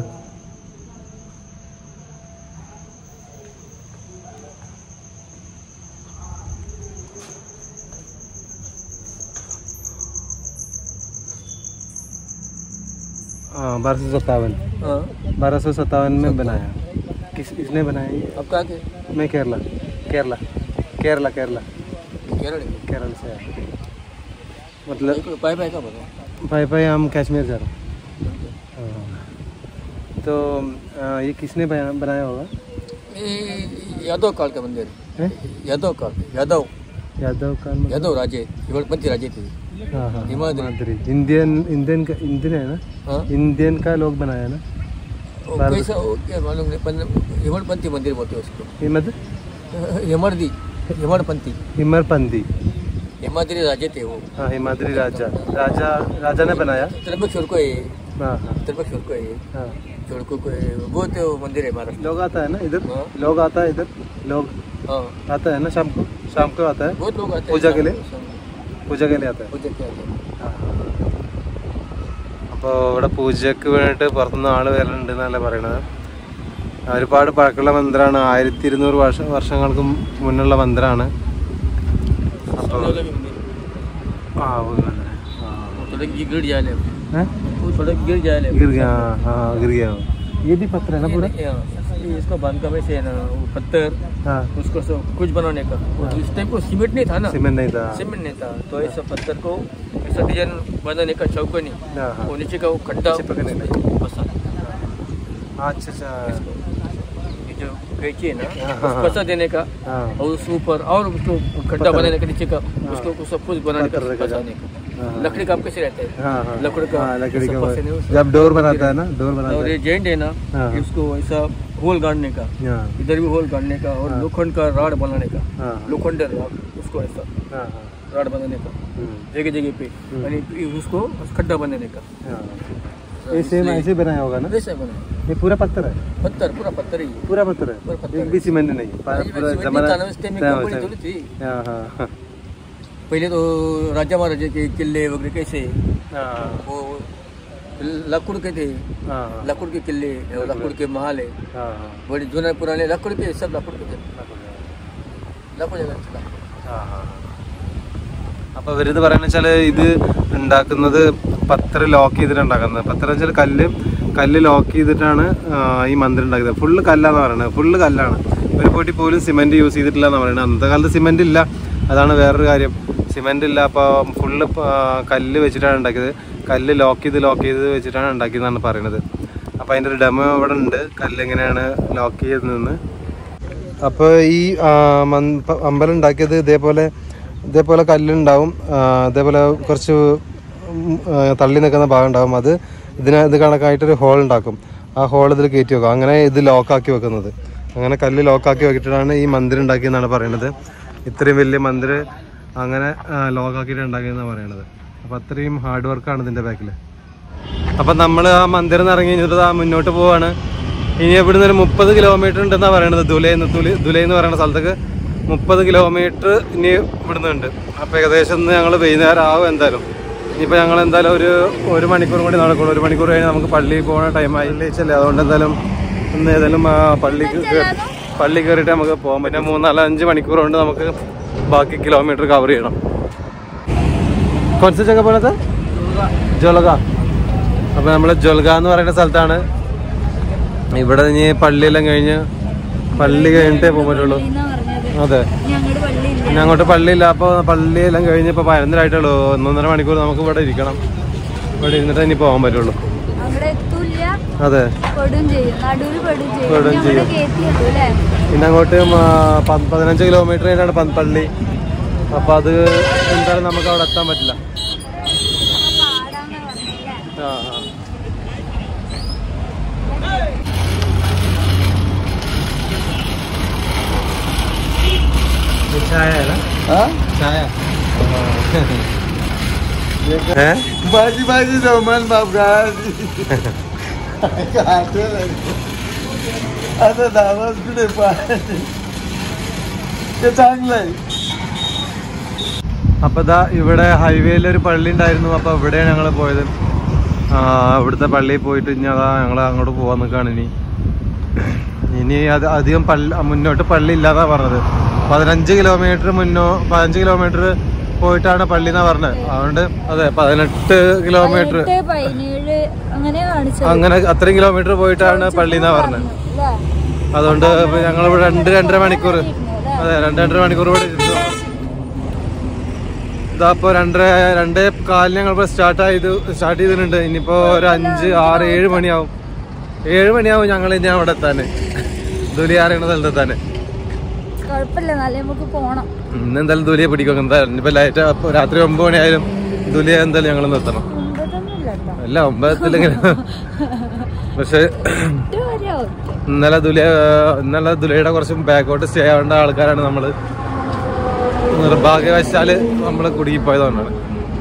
बारह सौ सत्तावन हाँ बारह सौ सत्तावन में बनाया किस किसने बनाया ये? अब कहाँ के मैं केरला केरला केरला केरला केरल केरल से आया मतलब पाई पाई का बताओ भाई भाई हम कश्मीर जा रहे हैं हाँ। तो आ, ये किसने बना- बनाया होगा ये यादव काल का मंदिर हैं? यादव काल यादव यादव का मतलब- यादव राजे पंच राजे थे हाँ हाँ हिमाद्री। हिमाद्री इंडियन इंडियन का इंडियन है ना हाँ इंडियन का लोग बनाया ना वो भारत- कैसा वो क्या मालूम नहीं पन- हिमड़पंथी मंदिर बोलते हैं उसको हिमद हिमड़दी हिमड़पंथी हिमरपंथी हिमाद्री राजे थे वो हाँ हिमाद्री राजा राजा राजा ने बनाया त्र्यंबकेश्वर को है हाँ हाँ त्र्यंबकेश्वर को है हाँ छोड़को को है वो तो मंदिर है महाराष्ट्र लोग आता है ना इधर हाँ। लोग आता है इधर लोग हाँ आता है ना शाम को शाम को आता है बहुत लोग आते हैं पूजा के लिए? शाम को, पूजा के लिए आता है पूजा के आते हैं हाँ। അപ്പോൾ ഇവിടെ പൂജയ്ക്ക് വേണ്ടിയിട്ട് പുറത്തുനിന്ന് ആള് വരലുണ്ട് എന്നല്ല പറയണത് ഒരുപാട് പഴക്കമുള്ള മന്ദിരമാണ് ആയിരത്തി ഇരുന്നൂറ് വർഷ വർഷങ്ങൾക്ക് മുന്നുള്ള മന്ദിരമാണ് അപ്പോൾ ആ वो मंदिर है। हाँ। थोड़ा गिर जाए हैं? वो थोड़ा गिर जाए गिर गया हाँ हाँ, गिर गया वो। ये भी पत्थर है ना पूरा ये इसको बांध का वैसे है ना वो पत्थर हाँ उसको सब कुछ बनाने का और उस टाइम को सीमेंट नहीं था ना सीमेंट नहीं था सीमेंट नहीं था तो ऐसा पत्थर को ऐसा डिजाइन बनाने का चौकनी हाँ हाँ वो नीचे का वो खड्डा चिपकने उसमें फंसा हाँ, अच्छा अच्छा ये जो कैची है ना हाँ, उसको हाँ। फंसा देने का हाँ और उस ऊपर और उसको खड्डा पत्थर। बनाने का नीचे का उसको कुछ सब कुछ बनाने का पत्थर का फंसाने का हाँ, हाँ। लकड़ी काम कैसे रहता है हाँ हाँ लकड़ी का हाँ लकड़ी ऐसा का फंसे नहीं उसको। जब डोर बनाता है ना डोर बनाता और है ये जेंट है ना हाँ। इसको ऐसा होल गाड़ने का हाँ इधर भी होल गाड़ने का और हाँ। लोखंड का राड बनाने का हाँ लोखंड राड उसको ऐसा हाँ हाँ राड बनाने का हम्म, जगह जगह पे हम्म। यानी कि उसको खड्डा बनाने का हाँ ये सेम ऐसे बनाया होगा ना वैसा बना ये पूरा पत्थर है पत्थर पूरा पत्थर ही है। पूरा पत्थर पूरा है पत्थर एक है। भी सीमेंट नहीं पूरा ये पूरा सीमेंट जमाना नहीं था ना, उस टाइम में हाँ, कंपनी उस थोड़ी थी हाँ हाँ हाँ पहले तो राजा महाराजा के किले वगैरह कैसे हाँ वो लकड़ के थे हाँ हाँ लकड़ के किले और लकड़ के महल है हाँ हाँ बड़े जुने पुराने लकड़ के सब लकड़ के थे लकड़ जगह चला അപ്പൊ ഇവരിത് പറയുന്ന വെച്ചാല് ഇത് ഉണ്ടാക്കുന്നത് പത്തര ലോക്ക് ചെയ്തിട്ട് ഉണ്ടാക്കുന്നത് പത്തര വെച്ചാൽ കല്ല് കല്ല് ലോക്ക് ചെയ്തിട്ടാണ് ആ, ഈ മന്ദിരം ഉണ്ടാക്കുന്നത് ഫുള്ള് കല്ലാന്ന് പറയുന്നത് ഫുള്ള് കല്ലാണ് ഒരു പോട്ടി പോലും സിമെന്റ് യൂസ് ചെയ്തിട്ടില്ല എന്ന് പറയുന്നത് അന്നത്തെ കാലത്ത് സിമെന്റ് ഇല്ല അതാണ് വേറൊരു കാര്യം സിമെന്റ് ഇല്ല അപ്പോൾ ഫുള്ള് കല്ല് വെച്ചിട്ടാണ് ഉണ്ടാക്കിയത് കല്ല് ലോക്ക് ചെയ്ത് ലോക്ക് ചെയ്ത് വെച്ചിട്ടാണ് ഉണ്ടാക്കിയതെന്നാണ് പറയുന്നത് അപ്പോൾ അതിൻ്റെ ഒരു ഡെമോ ഇവിടെ ഉണ്ട് കല്ല് എങ്ങനെയാണ് ലോക്ക് ചെയ്തതെന്ന് അപ്പോൾ ഈ ആ, മൻ- പ- അമ്പലം ഉണ്ടാക്കിയത് ഇതേപോലെ ഇതേപോലെ കല്ലുണ്ടാവും ആ, ഇതേപോലെ കുറച്ച് ഉം, ആ, തള്ളി നിൽക്കുന്ന ഭാഗം ഉണ്ടാവും അത് ഇതിന് ഇത് കണക്കായിട്ടൊരു ഹോൾ ഉണ്ടാക്കും ആ ഹോൾ ഇതിൽ കയറ്റി വെക്കും അങ്ങനെ ഇത് ലോക്കാക്കി വെക്കുന്നത് അങ്ങനെ കല്ല് ലോക്കാക്കി വെച്ചിട്ടാണ് ഈ മന്ദിരം ഉണ്ടാക്കിയെന്നാണ് പറയുന്നത് ഇത്രയും വലിയ മന്ദിരം അങ്ങനെ ലോക്കാക്കിയിട്ട് ഉണ്ടാക്കിയെന്നാണ് പറയുന്നത് അപ്പോൾ അത്രയും ഹാർഡ് വർക്കാണ് ഇതിൻ്റെ ബാക്കിൽ അപ്പം നമ്മൾ ആ മന്ദിരം നിന്ന് ഇറങ്ങി കഴിഞ്ഞിട്ട് ആ മുന്നോട്ട് പോവാണ് ഇനി ഇവിടുന്ന് ഒരു മുപ്പത് കിലോമീറ്റർ ഉണ്ടെന്നാണ് പറയണത് ദുലൈന്ന് തുലി ദുലൈ എന്ന് പറയുന്ന സ്ഥലത്തേക്ക് മുപ്പത് കിലോമീറ്റർ ഇനി ഇവിടുന്ന് ഉണ്ട് അപ്പം ഏകദേശം ഇന്ന് ഞങ്ങൾ വൈകുന്നേരം ആവും എന്തായാലും ഇനിയിപ്പോൾ ഞങ്ങൾ എന്തായാലും ഒരു ഒരു മണിക്കൂർ കൂടി നടക്കുള്ളൂ ഒരു മണിക്കൂർ കഴിഞ്ഞ് നമുക്ക് പള്ളിയിൽ പോകുന്ന ടൈമായി വെച്ചല്ലേ അതുകൊണ്ട് എന്തായാലും ഇന്ന് ഏതായാലും ആ പള്ളിക്ക് കേ- പള്ളി കയറിയിട്ട് നമുക്ക് പോകാൻ പറ്റും മൂന്നാല് അഞ്ച് മണിക്കൂർ കൊണ്ട് നമുക്ക് ബാക്കി കിലോമീറ്റർ കവർ ചെയ്യണം കുറച്ച് ജഗ പോണത് ജോലക അപ്പൊ നമ്മള് ജൊൽഗ എന്ന് പറയുന്ന സ്ഥലത്താണ് ഇവിടെ ഇനി പള്ളിയെല്ലാം കഴിഞ്ഞ് പള്ളി കഴിഞ്ഞിട്ടേ പോകാൻ പറ്റുള്ളൂ എന്നാ പറഞ്ഞത് അതെ ഞങ്ങളുടെ പള്ളിയില്ല പിന്നെ അങ്ങോട്ട് പള്ളിയില്ല അപ്പൊ പള്ളിയെല്ലാം കഴിഞ്ഞ് ഇപ്പൊ പതിനൊന്നരായിട്ടുള്ളൂ ഒന്നൊന്നര മണിക്കൂർ നമുക്ക് ഇവിടെ ഇരിക്കണം ഇവിടെ ഇരുന്നിട്ട് ഇനി പോകാൻ പറ്റുള്ളൂ അവിടെ എത്തൂല്ല അതെ പെടും ചെയ്യും നടുവിൽ പെടും ചെയ്യും പെടും ഞങ്ങളുടെ ചെയ്യും. കയറ്റിയുള്ളൂ അല്ലേ പിന്നെ അങ്ങോട്ട് മ- പ- പതിനഞ്ച് കിലോമീറ്റർ കഴിഞ്ഞാണ് പ- പള്ളി അപ്പൊ അത് എന്തായാലും നമുക്ക് അവിടെ എത്താൻ പറ്റില്ല പാടാന്നാ പറഞ്ഞല്ലേ ആ ആ ചായ ചായ ഏ भाजी भाजी जवमान बाप आता दावाच कुठे पाय ते चांगलं आहे അപ്പൊ ദാ ഇവിടെ ഹൈവേയിൽ ഒരു പള്ളി ഉണ്ടായിരുന്നു അപ്പൊ ഇവിടെയാണ് ഞങ്ങൾ പോയത് ആ ഇവിടുത്തെ പള്ളിയിൽ പോയിട്ട് ഇനി അതാ ഞങ്ങൾ അങ്ങോട്ട് പോവാൻ നിൽക്കുകയാണ് ഇനി ഇനി അത് അധികം പള്ളി മുന്നോട്ട് പള്ളി ഇല്ലാതാ പറഞ്ഞത് പതിനഞ്ച് കിലോമീറ്റർ മുന്നോ പതിനഞ്ച് കിലോമീറ്റർ പോയിട്ടാണ് പള്ളി എന്നാ പറഞ്ഞത് അതുകൊണ്ട് അതെ പതിനെട്ട് കിലോമീറ്റർ പതിനെട്ട് പതിനേഴ് അങ്ങനെ കാണിച്ചത് അങ്ങനെ അത്രയും കിലോമീറ്റർ പോയിട്ടാണ് പള്ളി എന്നാ പറഞ്ഞത് അല്ലേ അതുകൊണ്ട് ഞങ്ങൾ ഇവിടെ രണ്ട് രണ്ടര മണിക്കൂർ അതെ രണ്ട് രണ്ടര മണിക്കൂർ ഇവിടെ ഇരുന്നു ഇതാ ഇപ്പൊ രണ്ടര രണ്ടേ കാലിന് ഞങ്ങൾ സ്റ്റാർട്ട് ആയത് സ്റ്റാർട്ട് ചെയ്തിട്ടുണ്ട് ഇനിയിപ്പോ ഒരു അഞ്ച് ആറ് ഏഴ് മണിയാവും ഏഴ് മണിയാവും ഞങ്ങൾ ഇനി അവിടെ എത്താന് ദുലി അറിയണ സ്ഥലത്തെത്താന് കുഴപ്പമില്ല നല്ല നമുക്ക് പോണം ഇന്ന് എന്തായാലും ദുലിയെ പിടിക്കും എന്തായാലും ഇനിയിപ്പോ ലൈറ്റ് രാത്രി ഒമ്പത് മണിയായാലും ദുലിയെ എന്തായാലും ഞങ്ങൾ നിർത്തണം മുമ്പതൊന്നുമില്ല കേട്ടോ അല്ല ഒമ്പതിലെങ്കിലും പക്ഷെ എട്ട് വരെ ഓക്കെ ഇന്നലെ ദുലിയ ഇന്നലെ ദുലിയുടെ കുറച്ച് ബാക്കോട്ട് സ്റ്റേ ആവേണ്ട ആൾക്കാരാണ് നമ്മള് നിർഭാഗ്യവശാല് നമ്മള് കുടുങ്ങിപ്പോയതുകൊണ്ടാണ്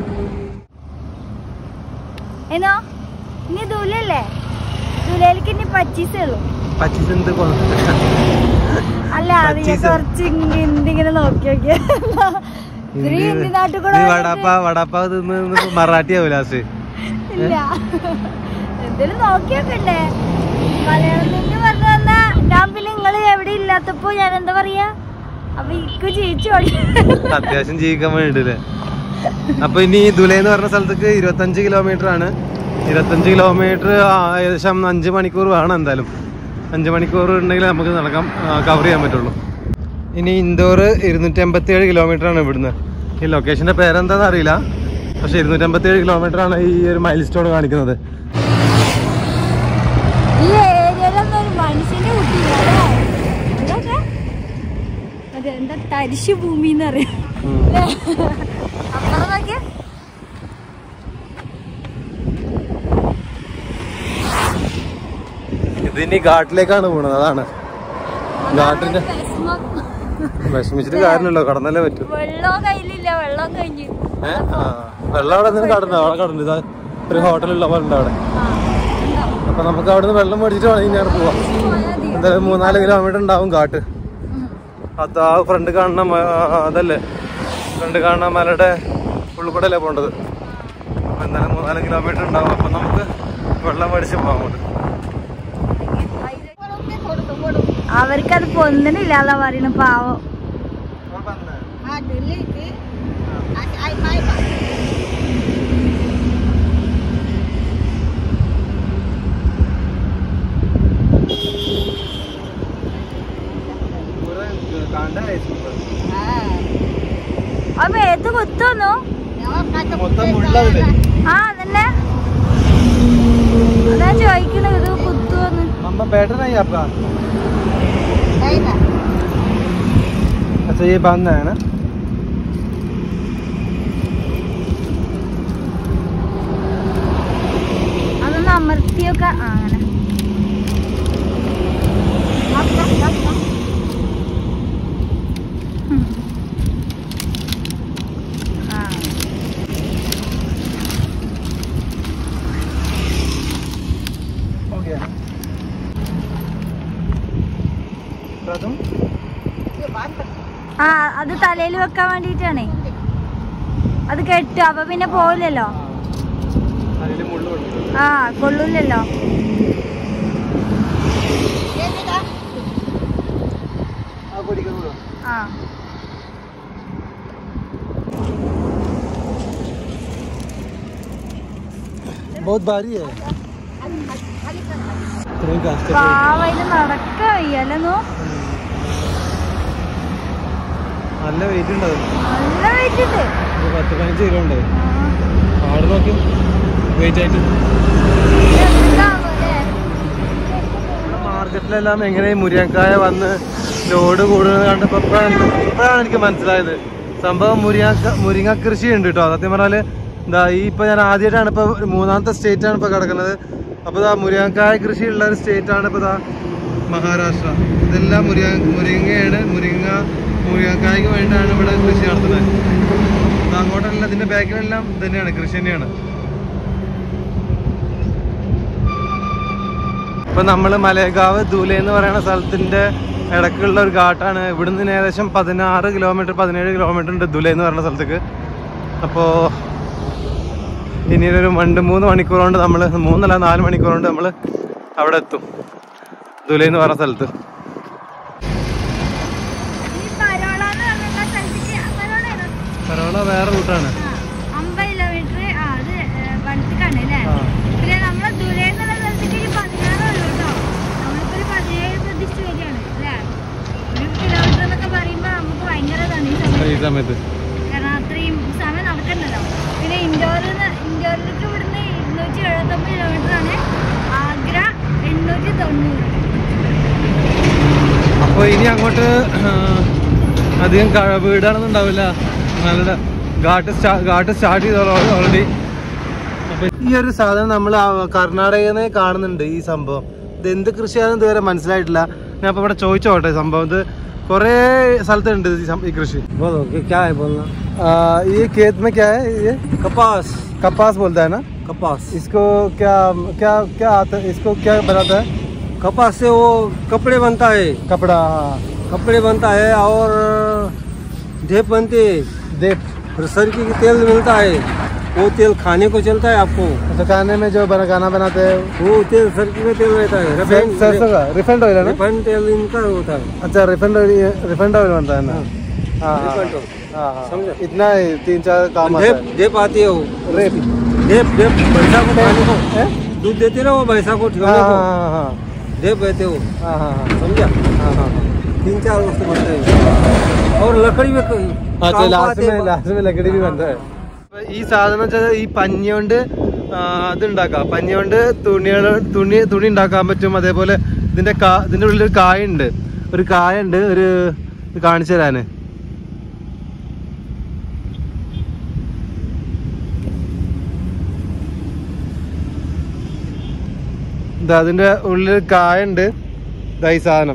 എന്നോ ഇനി ദൂലല്ലേ ദൂലയിലേക്ക് ഇനി പച്ചീസേ ഉള്ളൂ പച്ചിസെന്ത് അല്ല അത് ഞാൻ പച്ചീസ്. കുറച്ച് ഇന്തിങ്ങനെ നോക്കി നോക്കിയ ഹിന്ദി നാട്ടിൽ കൂടെ വടാപ്പ വടാപ്പ തിന്ന് മറാഠി ആവും ലാസ്റ്റ് ഇല്ല എന്തേലും നോക്കിയൊക്കെ മലയാളം നിന്ന് പറഞ്ഞു തന്നാ ഞാൻ പിന്നെ നിങ്ങൾ എവിടെ ഇല്ലാത്തപ്പോ ഞാൻ എന്താ പറയാ അപ്പൊ ഇക്ക് ജീവിച്ചു അത്യാവശ്യം ജീവിക്കാൻ വേണ്ടിട്ടല്ലേ അപ്പൊ ഇനി ദുലൈ എന്ന് പറഞ്ഞ സ്ഥലത്തേക്ക് ഇരുപത്തഞ്ച് കിലോമീറ്റർ ആണ് ഇരുപത്തഞ്ച് കിലോമീറ്റർ ഏകദേശം അഞ്ച് മണിക്കൂർ വേണം എന്തായാലും അഞ്ച് മണിക്കൂർ ഉണ്ടെങ്കിൽ നമുക്ക് നടക്കാം കവർ ചെയ്യാൻ പറ്റുള്ളൂ ഇനി ഇൻഡോർ ഇരുന്നൂറ്റി അമ്പത്തി ഏഴ് കിലോമീറ്റർ ആണ് ഇവിടുന്ന് ഈ ലൊക്കേഷന്റെ പേരെന്താന്ന് അറിയില്ല പക്ഷെ ഇരുന്നൂറ്റി അമ്പത്തി ഏഴ് കിലോമീറ്റർ ആണ് ഈ ഒരു മൈൽ സ്റ്റോൺ കാണിക്കുന്നത് ഈ ഏരിയയിലൊന്നും ഒരു മനുഷ്യന്റെ കുട്ടിയില്ല അല്ലേ? ഇതൊക്കെ അതെ എന്താ തരിശു ഭൂമി എന്ന് അറിയാം അപ്പുറം നോക്കിയേ ഇതിനി ഘാട്ടിലേക്കാണ് പോണത് അതാണ് ഘാട്ടിന്റെ വിഷമം. വിഷമിച്ചിട്ട് കാര്യമില്ലല്ലോ കടന്നല്ലേ പറ്റൂ വെള്ളവും കയ്യിലില്ല വെള്ളം കഴിഞ്ഞു ഏ? ആ. വെള്ളം അവിടെ നിന്ന് കടന്നു അവിടെ കടന്നു ഇതാ ഒരു ഹോട്ടലുള്ള പോലെ ഉണ്ട് അവിടെ അപ്പൊ നമുക്ക് അവിടെ നിന്ന് വെള്ളം മേടിച്ചിട്ട് വേണമെങ്കിൽ ഞാൻ പോവാം എന്തായാലും മൂന്നാല് കിലോമീറ്റർ ഉണ്ടാവും കാട്ട് അത് ആ ഫ്രണ്ട് കാണുന്ന മ- അതല്ലേ ഫ്രണ്ട് കാണുന്ന മലയുടെ ഉള്ളിൽ കൂടെ അല്ലേ പോണ്ടത് അപ്പൊ എന്തായാലും മൂന്നാല് കിലോമീറ്റർ ഉണ്ടാവും അപ്പൊ നമുക്ക് വെള്ളം മേടിച്ച് പോകാം അങ്ങോട്ട് അവർക്കത് പൊന്തണില്ലാതാ പറയണ പാവം അപ്പൊ ഏത് കുത്തോന്നു മൊത്തം മുള്ളതില്ലേ ആ അതന്നെ അതാ ചോദിക്കണത് ഇത് കുത്തുവന്ന് मम्मा बैठ रहा है आपका अच्छा ये बांधना है ना അതൊന്ന് അമർത്തിയൊക്കെ ആ, അങ്ങനെ ഉം. ആ. हो गया तुम ആ അത് തലയിൽ വെക്കാൻ വേണ്ടിട്ടാണേ അത് കെട്ടു അപ്പൊ പിന്നെ പോവില്ലല്ലോ അതിൽ മുള്ളു കൊടുത്തു ആ കൊള്ളൂലല്ലോ ആ പൊടിക്കുന്നു ആ बहुत भारी है ഇത്രയും കഷ്ടപ്പെട്ട് പാവയില് നടക്ക വയ്യല്ലോ നല്ല വെയിറ്റ് ഉണ്ട് അത് നല്ല വെച്ചിട്ട് ഒരു പത്ത് പതിനഞ്ച് കിലോ ഉണ്ട് ആട് നോക്കി വെയിറ്റ് ആയിട്ട് മാർക്കറ്റിലെല്ലാം എങ്ങനെ മുരിങ്ങക്കായ വന്ന് ലോഡ് കൂടുന്നത് കണ്ടപ്പോ ഇപ്പോഴാണ് ഇപ്പോഴാണ് എനിക്ക് മനസ്സിലായത് സംഭവം മുരിങ്ങ മുരിങ്ങ കൃഷി ഉണ്ട് കേട്ടോ സത്യം പറഞ്ഞാല് എന്താ ഈ ഇപ്പൊ ഞാൻ ആദ്യമായിട്ടാണ് ഇപ്പൊ ഒരു മൂന്നാമത്തെ സ്റ്റേറ്റ് ആണ് ഇപ്പൊ കിടക്കുന്നത് അപ്പൊ ഇതാ മുരിങ്ങക്കായ കൃഷി ഉള്ള ഒരു സ്റ്റേറ്റ് ആണ് ഇപ്പൊ ഇതാ മഹാരാഷ്ട്ര ഇതെല്ലാം മുരിങ്ങ മുരിങ്ങയാണ് മുരിങ്ങ മുരിങ്ങക്കായ്ക്ക് വേണ്ടിയാണ് ഇവിടെ കൃഷി നടത്തുന്നത് ഇത് അങ്ങോട്ടല്ല ഇതിന്റെ ബാക്കിലെല്ലാം ഇത് തന്നെയാണ് കൃഷി തന്നെയാണ് ഇപ്പൊ നമ്മള് മലേഗാവ് ദൂലെ എന്ന് പറയുന്ന സ്ഥലത്തിന്റെ ഇടക്കുള്ള ഒരു ഘാട്ടാണ് ഇവിടുന്ന് ഏകദേശം പതിനാറ് കിലോമീറ്റർ പതിനേഴ് കിലോമീറ്റർ ഉണ്ട് ദുലെ എന്ന് പറയുന്ന സ്ഥലത്തേക്ക് അപ്പോ ഇനി ഒരു രണ്ട് മൂന്ന് മണിക്കൂർ കൊണ്ട് നമ്മൾ മൂന്നല്ല നാല് മണിക്കൂർ കൊണ്ട് നമ്മൾ അവിടെ എത്തും ദുലെ എന്ന് പറഞ്ഞ സ്ഥലത്ത് കരോള വേറെ റൂട്ടാണ് അമ്പത് കിലോമീറ്റർ ആ അത് വണ്ടിക്കാണ് അല്ലേ ആ. പിന്നെ നമ്മളെ ദൂരെ എന്നുള്ള സ്ഥലത്തേക്ക് ഒരു പതിനാറേ ഉള്ളൂ കേട്ടോ നമ്മളിപ്പോ ഒരു പതിനേഴ് പ്രതീക്ഷിച്ച് വരികയാണ് അല്ലേ ഒരു കിലോമീറ്റർ എന്നൊക്കെ പറയുമ്പോ നമുക്ക് ഭയങ്കര ഇതാണ് ഈ സമയത്ത് ഈ സമയത്ത് കാരണം അത്രയും സമയം നടക്കണ്ടല്ലോ പിന്നെ ഇൻഡോറിൽ ഇൻഡോറിലേക്ക് ഇവിടുന്ന് ഇരുന്നൂറ്റി എഴുപത്തൊമ്പത് കിലോമീറ്റർ ആണ് ആഗ്ര എണ്ണൂറ്റി തൊണ്ണൂറ് അപ്പൊ ഇനി അങ്ങോട്ട് ആ, അധികം ക- വീടാനൊന്നും ഉണ്ടാവില്ല നല്ല ഘാട്ട് സ്റ്റാ- ഘാട്ട് സ്റ്റാർട്ട് ചെയ്തോളൂ ഓൾറെഡി അപ്പൊ ഈ ഒരു സാധനം നമ്മൾ കർണാടകയിൽ നിന്ന് കാണുന്നുണ്ട് ഈ സംഭവം ഇത് എന്ത് കൃഷിയാണെന്ന് ഇതുവരെ മനസ്സിലായിട്ടില്ല ഞാൻ അപ്പൊ ഇവിടെ ചോദിച്ചോട്ടെ സംഭവം ഇത് കുറേ സ്ഥലത്തുണ്ട് ഈ സം- ഈ കൃഷി बोलो कि क्या है बोलना ये खेत में क्या है ये कपास कपास बोलता है ना कपास इसको क्या क्या क्या आता है इसको क्या बनाता है कपास से वो कपड़े बनता है कपड़ा कपड़े बनता है और ढेप बनते है देप फिर सरकी की तेल मिलता है वो तेल खाने को चलता है आपको अच्छा खाने में जो बना खाना बनाते हैं वो तेल सर्की में तेल रहता है रिफाइंड सरसों का रिफाइंड ऑयल है ना रिफाइंड तेल इनका होता है अच्छा रिफाइंड ऑयल रिफाइंड ऑयल बनता है ना हाँ हाँ रिफाइंड ऑयल। हाँ हाँ समझे? इतना ही तीन चार काम आता डेप है डेप आती है वो रेप डेप डेप भैंसा को खाने को हैं? दूध देते ना वो भैंसा को हाँ ठिकाने हाँ को हाँ हाँ डेप रहते वो हाँ हाँ हाँ समझा हाँ हाँ तीन चार वस्तु बनते हैं और लकड़ी में क- अच्छा काम को ലാസ്റ്റ് आते हैं। ലാസ്റ്റ് ലക്കടി ബന്ധ ഈ സാധനം വെച്ചാൽ ഈ പഞ്ഞി കൊണ്ട് ആ, ഇത് ഉണ്ടാക്കാം പഞ്ഞി കൊണ്ട് തുണികൾ തുണി തുണി ഉണ്ടാക്കാൻ പറ്റും അതേപോലെ ഇതിന്റെ കാ ഇതിന്റെ ഉള്ളിൽ ഒരു കായ ഉണ്ട് ഒരു കായ ഉണ്ട് ഒരു ഇത് കാണിച്ചു തരാന് ഇതാ അതിന്റെ ഉള്ളിൽ കായ ഉണ്ട് ഇതാ ഈ സാധനം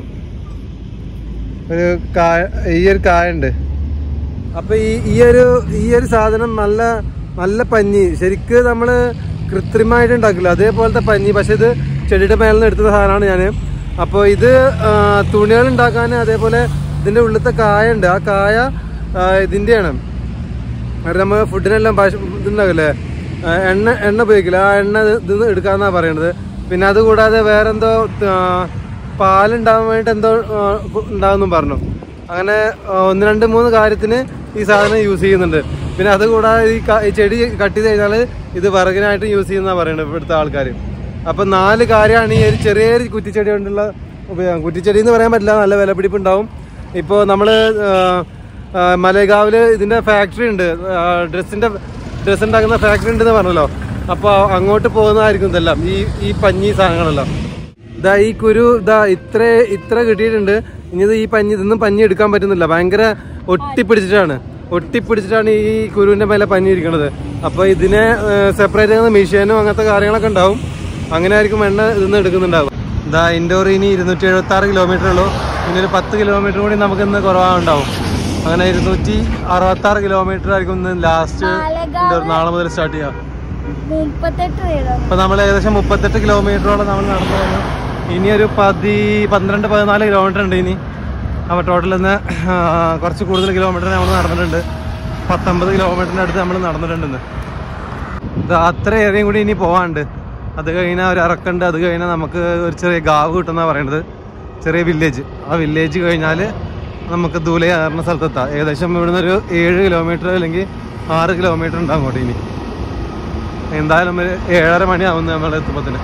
ഒരു കായ ഈ ഒരു കായ ഉണ്ട് അപ്പൊ ഈ ഈ ഒരു ഈ ഒരു സാധനം നല്ല നല്ല പഞ്ഞി ശരിക്ക് നമ്മള് കൃത്രിമമായിട്ട് ഉണ്ടാക്കില്ല അതേപോലത്തെ പഞ്ഞി പക്ഷെ ഇത് ചെടിയുടെ മേലിൽ നിന്ന് എടുത്ത സാധനമാണ് ഞാൻ അപ്പോൾ ഇത് ആ, തുണികൾ ഉണ്ടാക്കാൻ അതേപോലെ ഇതിന്റെ ഉള്ളിലത്തെ കായ ഉണ്ട് ആ കായ ആ, ഇതിന്റെയാണ് അവിടെ നമ്മൾ ഫുഡിനെല്ലാം ഭാഷ ഇതുണ്ടാവില്ലേ ആ, എണ്ണ എണ്ണ ഉപയോഗിക്കില്ല ആ എണ്ണ ഇത് ഇത് എടുക്കാന്നാ പറയണത് പിന്നെ അത് കൂടാതെ വേറെന്തോ ആ, പാലുണ്ടാവാൻ വേണ്ടിട്ട് എന്തോ ആ, ഉണ്ടാവുമെന്നും പറഞ്ഞു അങ്ങനെ ആ, ഒന്ന് രണ്ട് മൂന്ന് കാര്യത്തിന് ഈ സാധനം യൂസ് ചെയ്യുന്നുണ്ട് പിന്നെ അത് കൂടാതെ ഈ ക- ഈ ചെടി കട്ട് ചെയ്ത് കഴിഞ്ഞാൽ ഇത് വിറകിനായിട്ട് യൂസ് ചെയ്യുന്ന പറയുന്നത് ഇവിടുത്തെ ആൾക്കാർ അപ്പൊ നാല് കാര്യമാണ് ഈ ഒരു ചെറിയൊരു കുറ്റിച്ചെടി കൊണ്ടുള്ള ഉപയോഗം കുറ്റിച്ചെടി എന്ന് പറയാൻ പറ്റില്ല നല്ല വിലപിടിപ്പ് ഉണ്ടാവും ഇപ്പോൾ നമ്മള് ആ, ആ, മലേഗാവില് ഇതിന്റെ ഫാക്ടറി ഉണ്ട് ഡ്രസ്സിന്റെ ഡ്രസ് ഉണ്ടാക്കുന്ന ഫാക്ടറി ഉണ്ടെന്ന് പറഞ്ഞല്ലോ അപ്പൊ അങ്ങോട്ട് പോകുന്നതായിരിക്കും ഇതെല്ലാം ഈ ഈ പഞ്ഞി സാധനങ്ങളെല്ലാം ഇതാ ഈ കുരു ഇതാ ഇത്ര ഇത്ര കിട്ടിയിട്ടുണ്ട് ഇനി ഇത് ഈ പഞ്ഞി ഇതൊന്നും പഞ്ഞി എടുക്കാൻ പറ്റുന്നില്ല ഭയങ്കര ഒട്ടിപ്പിടിച്ചിട്ടാണ് ഒട്ടിപ്പിടിച്ചിട്ടാണ് ഈ കുരുവിന്റെ മേലെ പഞ്ഞി ഇരിക്കുന്നത് അപ്പൊ ഇതിനെ സെപ്പറേറ്റ് ചെയ്യുന്ന മെഷീനും അങ്ങനത്തെ കാര്യങ്ങളൊക്കെ ഉണ്ടാവും അങ്ങനെ ആയിരിക്കും എണ്ണ ഇതൊന്നും എടുക്കുന്നുണ്ടാവും ഇതാ ഇൻഡോർ ഇനി ഇരുന്നൂറ്റി എഴുപത്തി ആറ് കിലോമീറ്റർ ഉള്ളൂ ഇനി ഒരു പത്ത് കിലോമീറ്റർ കൂടി നമുക്ക് ഇന്ന് കുറവാണ്ടാവും അങ്ങനെ ഇരുന്നൂറ്റി അറുപത്തി ആറ് കിലോമീറ്റർ ആയിരിക്കും ഇന്ന് ലാസ്റ്റ് ഇൻഡോർ നാളെ മുതൽ സ്റ്റാർട്ട് ചെയ്യാം മുപ്പത്തെട്ട് പേരാണ് ഇപ്പൊ നമ്മൾ ഏകദേശം മുപ്പത്തെട്ട് കിലോമീറ്ററോളം നമ്മൾ നടന്നു കഴിഞ്ഞു ഇനി ഒരു പതി പന്ത്രണ്ട് പതിനാല് കിലോമീറ്റർ ഉണ്ട് ഇനി അപ്പോൾ ടോട്ടൽ ഇന്ന് ആ, കുറച്ച് കൂടുതൽ കിലോമീറ്റർ നമ്മൾ നടന്നിട്ടുണ്ട് പത്തൊമ്പത് കിലോമീറ്ററിന് അടുത്ത് നമ്മൾ നടന്നിട്ടുണ്ട് ഇന്ന് ഇത് അത്ര ഏറിയും കൂടി ഇനി പോവാണ്ട് അത് കഴിഞ്ഞാൽ ഒരു ഇറക്കുണ്ട് അത് കഴിഞ്ഞാൽ നമുക്ക് ഒരു ചെറിയ ഗാവ് കിട്ടുന്ന പറയണത് ചെറിയ വില്ലേജ് ആ വില്ലേജ് കഴിഞ്ഞാൽ നമുക്ക് ദൂലെ കയറുന്ന സ്ഥലത്തെത്താം ഏകദേശം ഇവിടുന്ന് ഒരു ഏഴ് കിലോമീറ്റർ അല്ലെങ്കിൽ ആറ് കിലോമീറ്റർ ഉണ്ട് അങ്ങോട്ട് ഇനി എന്തായാലും ഒരു ഏഴര മണിയാവുന്നു നമ്മൾ എത്തുമ്പത്തിന്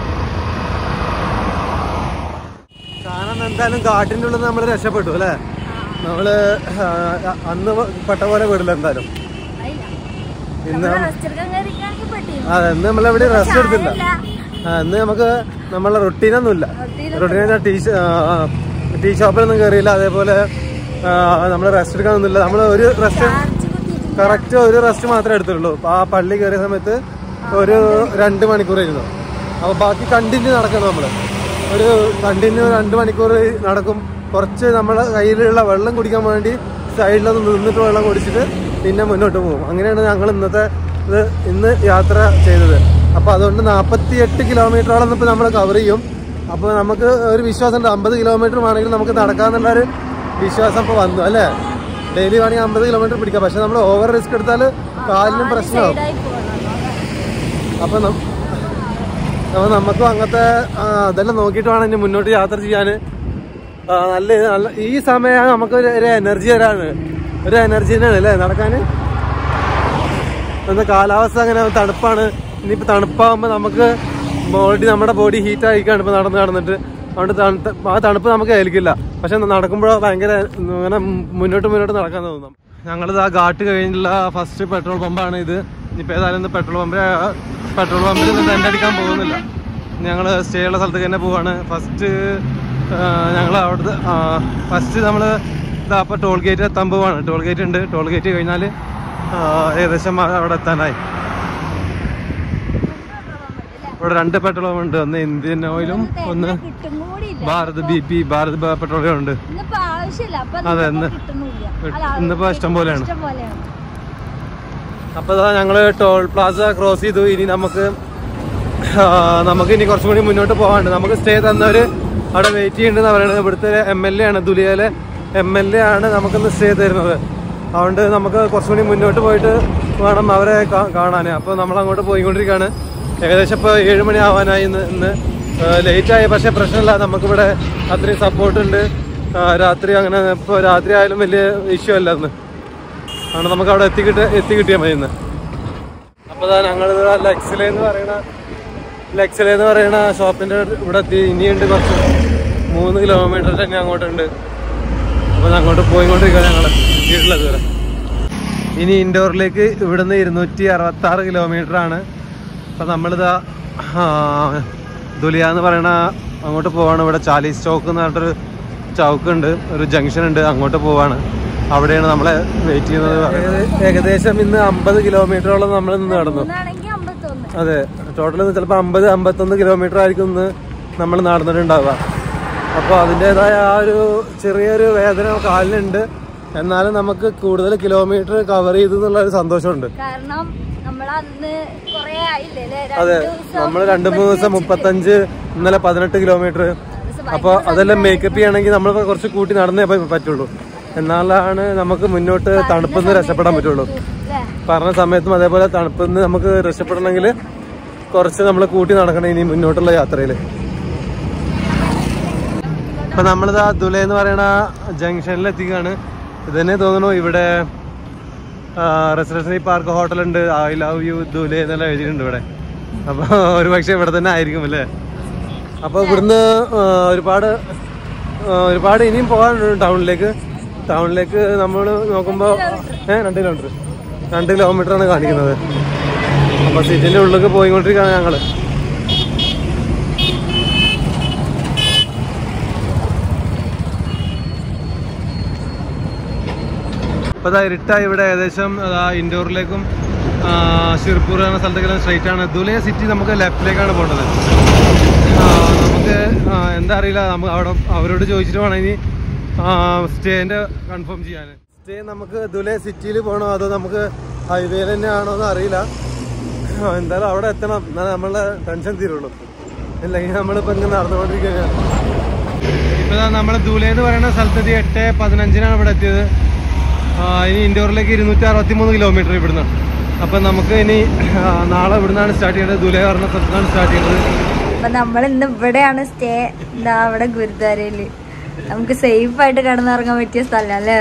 കാരണം എന്തായാലും കാട്ടിൻ്റെ ഉള്ളിൽ നമ്മൾ രക്ഷപ്പെട്ടു അല്ലേ നമ്മള് ആ, അന്ന് പെട്ട പോലെ വിടില്ല എന്തായാലും ഇന്ന് റെസ്റ്റ് എടുക്കാൻ കയറിക്കാണെങ്കിൽ പെട്ടിരുന്നു അതെ ഇന്ന് നമ്മളെവിടെ റെസ്റ്റ് എടുത്തില്ല ആ, ഇന്ന് നമുക്ക് നമ്മളെ റൊട്ടീനൊന്നുമില്ല റൊട്ടീൻ ടീ ടീ ഷോപ്പിലൊന്നും കയറിയില്ല അതേപോലെ നമ്മൾ റെസ്റ്റ് എടുക്കാനൊന്നുമില്ല നമ്മൾ ഒരു റെസ്റ്റ് കറക്റ്റ് ഒരു റെസ്റ്റ് മാത്രമേ എടുത്തുള്ളൂ അപ്പൊ ആ പള്ളി കയറിയ സമയത്ത് ഒരു രണ്ട് മണിക്കൂർ ഇരുന്നു അപ്പൊ ബാക്കി കണ്ടിന്യൂ നടക്കണം നമ്മള് ഒരു കണ്ടിന്യൂ രണ്ട് മണിക്കൂർ നടക്കും കുറച്ച് നമ്മളെ കയ്യിലുള്ള വെള്ളം കുടിക്കാൻ വേണ്ടി സൈഡിലൊന്ന് നിന്നിട്ട് വെള്ളം കുടിച്ചിട്ട് പിന്നെ മുന്നോട്ട് പോകും അങ്ങനെയാണ് ഞങ്ങൾ ഇന്നത്തെ ഇത് ഇന്ന് യാത്ര ചെയ്തത് അപ്പൊ അതുകൊണ്ട് നാൽപ്പത്തി എട്ട് കിലോമീറ്ററോളം ഇപ്പൊ നമ്മൾ കവർ ചെയ്യും അപ്പൊ നമുക്ക് ഒരു വിശ്വാസം ഉണ്ട് അമ്പത് കിലോമീറ്റർ വേണമെങ്കിൽ നമുക്ക് നടക്കാന്നുള്ള ഒരു വിശ്വാസം ഇപ്പൊ വന്നു അല്ലേ ഡെയിലി വേണമെങ്കിൽ അമ്പത് കിലോമീറ്റർ പിടിക്കാം പക്ഷെ നമ്മൾ ഓവർ റിസ്ക് എടുത്താൽ കാലിനും പ്രശ്നമാവും സൈഡായി പോകണം അപ്പൊ നം- അപ്പൊ നമുക്കും അങ്ങനത്തെ ആ, അതെല്ലാം നോക്കിയിട്ട് വേണം ഇനി മുന്നോട്ട് യാത്ര ചെയ്യാൻ നല്ല നല്ല ഈ സമയം നമുക്ക് ഒരു ഒരു എനർജി തരാണ് ഒരു എനർജി തന്നെയാണ് അല്ലേ നടക്കാൻ എന്താ കാലാവസ്ഥ അങ്ങനെ തണുപ്പാണ് ഇനിയിപ്പോ തണുപ്പാകുമ്പോ നമുക്ക് ബോഡി നമ്മുടെ ബോഡി ഹീറ്റ് ആയിക്കാണ് ഇപ്പൊ നടന്ന് നടന്നിട്ട് അതുകൊണ്ട് തണുത്ത ആ തണുപ്പ് നമുക്ക് ഏൽക്കില്ല പക്ഷെ നടക്കുമ്പോഴോ ഭയങ്കര ഇങ്ങനെ മുന്നോട്ട് മുന്നോട്ട് നടക്കാൻ തോന്നും ഞങ്ങളിത് ആ ഘാട്ട് കഴിഞ്ഞുള്ള ഫസ്റ്റ് പെട്രോൾ പമ്പാണ് ഇത് ഇനിയിപ്പോൾ ഏതായാലും ഇന്ന് പെട്രോൾ പമ്പ് പെട്രോൾ പമ്പിൽ നിന്ന് ടെൻ്റ് അടിക്കാൻ പോകുന്നില്ല ഞങ്ങൾ സ്റ്റേ ഉള്ള സ്ഥലത്തേക്ക് തന്നെ പോവാണ് ഫസ്റ്റ് ഞങ്ങൾ അവിടുത്തെ ഫസ്റ്റ് നമ്മൾ ഇതാ അപ്പോൾ ടോൾ ഗേറ്റ് എത്താൻ പോവാണ് ടോൾ ഗേറ്റ് ഉണ്ട് ടോൾ ഗേറ്റ് കഴിഞ്ഞാൽ ഏകദേശം അവിടെ എത്താനായി ഇവിടെ രണ്ട് പെട്രോൾ പമ്പ് ഉണ്ട് ഒന്ന് ഇന്ത്യൻ ഓയിലും ഒന്ന് കിട്ടും കൂടിയില്ല Bharat B P Bharat Petroleum ഉണ്ട് ഇന്നിപ്പോ ആവശ്യമില്ല അപ്പൊ അതെ, ഇന്നിപ്പോ ഇന്ന് കിട്ടുന്നില്ല അല്ല, ഇന്നിപ്പോ ഇഷ്ടം പോലെയാണ്. ഇഷ്ടം പോലെയാണ് അപ്പൊ ഇതാ ഞങ്ങള് ടോൾ പ്ലാസ ക്രോസ് ചെയ്തു ഇനി നമുക്ക് ആ, നമുക്ക് ഇനി കുറച്ചും കൂടി മുന്നോട്ട് പോകാണ്ട് നമുക്ക് സ്റ്റേ തന്നവര് അവിടെ വെയിറ്റ് ചെയ്യുന്നുണ്ടെന്ന് പറയുന്നത് ഇവിടുത്തെ എം എൽ എ ആണ് ദുലിയയിലെ എം എൽ എ ആണ് നമുക്കിന്ന് സ്റ്റേ തരുന്നത് അതുകൊണ്ട് നമുക്ക് കുറച്ചും കൂടി മുന്നോട്ട് പോയിട്ട് വേണം അവരെ കാ- കാണാൻ അപ്പോൾ നമ്മൾ അങ്ങോട്ട് പോയിക്കൊണ്ടിരിക്കുകയാണ് ഏകദേശം ഇപ്പോൾ ഏഴ് മണി ആവാനായി ഇന്ന് ഇന്ന് ലേറ്റായി പക്ഷേ പ്രശ്നമില്ല നമുക്കിവിടെ അത്രയും സപ്പോർട്ട് ഉണ്ട് ആ, രാത്രി അങ്ങനെ ഇപ്പോൾ രാത്രി ആയാലും വലിയ ഇഷ്യൂ അല്ല ഇന്ന് ആണ് നമുക്ക് അവിടെ എത്തിക്കിട്ട് എത്തിക്കിട്ടിയാൽ മതി ഇന്ന് അപ്പോൾ ഇതാ ഞങ്ങൾ ലെക്സിലെ എന്ന് പറയുന്ന ലെക്സിലെ എന്ന് പറയുന്ന ഷോപ്പിന്റെ ഇവിടെ എത്തി ഇനിയുണ്ട് കുറച്ച് മൂന്ന് കിലോമീറ്റർ തന്നെ അങ്ങോട്ടുണ്ട് അപ്പോൾ അങ്ങോട്ട് പോയിക്കൊണ്ടിരിക്കുകയാണ് ഞങ്ങൾ വീട്ടിലെത്തി വരെ ഇനി ഇൻഡോറിലേക്ക് ഇവിടുന്ന് ഇരുന്നൂറ്റി അറുപത്തി ആറ് കിലോമീറ്റർ ആണ് അപ്പം നമ്മളിതാ ആ, ദുലിയ എന്ന് പറയുന്ന അങ്ങോട്ട് പോവാണ് ഇവിടെ ചാലീസ് ചോക്ക് എന്ന് പറഞ്ഞിട്ടൊരു ചൗക്ക് ഉണ്ട് ഒരു ജംഗ്ഷൻ ഉണ്ട് അങ്ങോട്ട് പോവാണ് അവിടെയാണ് നമ്മളെ വെയിറ്റ് ചെയ്യുന്നത് ഏക- ഏകദേശം ഇന്ന് അമ്പത് കിലോമീറ്ററോളം നമ്മൾ ഇന്ന് നടന്നു മൂന്നാണെങ്കിൽ അമ്പത്തൊന്ന് അതെ ടോട്ടൽ ചിലപ്പോൾ അമ്പത് അമ്പത്തൊന്ന് കിലോമീറ്റർ ആയിരിക്കും ഇന്ന് നമ്മൾ നടന്നിട്ടുണ്ടാവുക അപ്പോൾ അതിൻ്റെതായ ആ ഒരു ചെറിയൊരു വേദന കാലിനുണ്ട് എന്നാലും നമുക്ക് കൂടുതൽ കിലോമീറ്റർ കവർ ചെയ്തു എന്നുള്ള ഒരു സന്തോഷമുണ്ട് കാരണം നമ്മൾ അന്ന് കൊറേ ആയില്ലേ അല്ലേ? അതെ രണ്ട് ദിവസം നമ്മൾ രണ്ട് മൂന്ന് ദിവസം മുപ്പത്തഞ്ച് ഇന്നലെ പതിനെട്ട് കിലോമീറ്റർ അപ്പോൾ അതെല്ലാം മേക്കപ്പ് ചെയ്യണമെങ്കിൽ നമ്മൾ കുറച്ച് കൂട്ടി നടന്നേ പ- പറ്റുള്ളൂ എന്നാലാണ് നമുക്ക് മുന്നോട്ട് തണുപ്പിന്ന് രക്ഷപ്പെടാൻ പറ്റുള്ളൂ അല്ലേ? പറഞ്ഞ സമയത്തും അതേപോലെ തണുപ്പിന്ന് നമുക്ക് രക്ഷപ്പെടണമെങ്കിൽ കുറച്ച് നമ്മൾ കൂട്ടി നടക്കണം ഇനി മുന്നോട്ടുള്ള യാത്രയിൽ ഇപ്പൊ നമ്മളിതാ ദുല എന്ന് പറയുന്ന ജംഗ്ഷനിൽ എത്തിക്കുകയാണ് ഇതന്നെ തോന്നുന്നു ഇവിടെ റെസിഡൻഷ്യൽ പാർക്ക് ഹോട്ടലുണ്ട് ഐ ലവ് യു ദുലെ എന്നെല്ലാം എഴുതിയിട്ടുണ്ട് ഇവിടെ അപ്പൊ ഒരു പക്ഷെ ഇവിടെ തന്നെ ആയിരിക്കും അല്ലേ അപ്പൊ ഇവിടുന്ന് ആ, ഒരുപാട് ആ, ഒരുപാട് ഇനിയും പോകാനുണ്ട് ടൗണിലേക്ക് ടൗണിലേക്ക് നമ്മൾ നോക്കുമ്പോൾ ഏഹ് രണ്ട് കിലോമീറ്റർ രണ്ട് കിലോമീറ്റർ ആണ് കാണിക്കുന്നത് അപ്പൊ സിറ്റിന്റെ ഉള്ളിലേക്ക് പോയിക്കൊണ്ടിരിക്കുകയാണ് ഞങ്ങള് ഇപ്പൊ ദാ ഇരുട്ടായി ഇവിടെ ഏകദേശം അതാ ഇൻഡോറിലേക്കും ഷിർപൂർ എന്ന സ്ഥലത്തേക്കെല്ലാം സ്ട്രൈറ്റ് ആണ് ദുലേ സിറ്റി നമുക്ക് ലെഫ്റ്റിലേക്കാണ് പോകേണ്ടത് ആ, നമുക്ക് ആ, എന്താ അറിയില്ല നമുക്ക് അവിടെ അവരോട് ചോദിച്ചിട്ട് വേണം ഇനി സ്റ്റേന്റെ കൺഫേം ചെയ്യാൻ സ്റ്റേ നമുക്ക് ദുലേ സിറ്റിയിൽ പോകണോ അതോ നമുക്ക് ഹൈവേയിൽ തന്നെ ആണോ എന്ന് അറിയില്ല ആ, എന്തായാലും അവിടെ എത്തണം എന്നാലേ നമ്മളെ ടെൻഷൻ തീരുള്ളൂ ഇല്ലെങ്കിൽ നമ്മളിപ്പോ ഇങ്ങനെ നടന്നുകൊണ്ടിരിക്കുകയാണ് ഇപ്പൊ നമ്മൾ ദുലേ എന്ന് പറയുന്ന സ്ഥലത്തെത്തി എട്ട് പതിനഞ്ചിനാണ് ഇവിടെ എത്തിയത് ആ, ഇനി ഇൻഡോറിലേക്ക് ഇരുന്നൂറ്റി അറുപത്തി മൂന്ന് കിലോമീറ്റർ ഇവിടുന്ന് അപ്പം നമുക്ക് ഇനി ആ, നാളെ ഇവിടുന്നാണ് സ്റ്റാർട്ട് ചെയ്യേണ്ടത് ദുലേ പറഞ്ഞ സ്ഥലത്താണ് സ്റ്റാർട്ട് ചെയ്യുന്നത് അപ്പൊ നമ്മൾ ഇന്ന് ഇവിടെയാണ് സ്റ്റേ എന്താ അവിടെ ഗുരുദ്വാരയില് നമുക്ക് സേഫ് ആയിട്ട് കിടന്നിറങ്ങാൻ പറ്റിയ സ്ഥലം അല്ലേ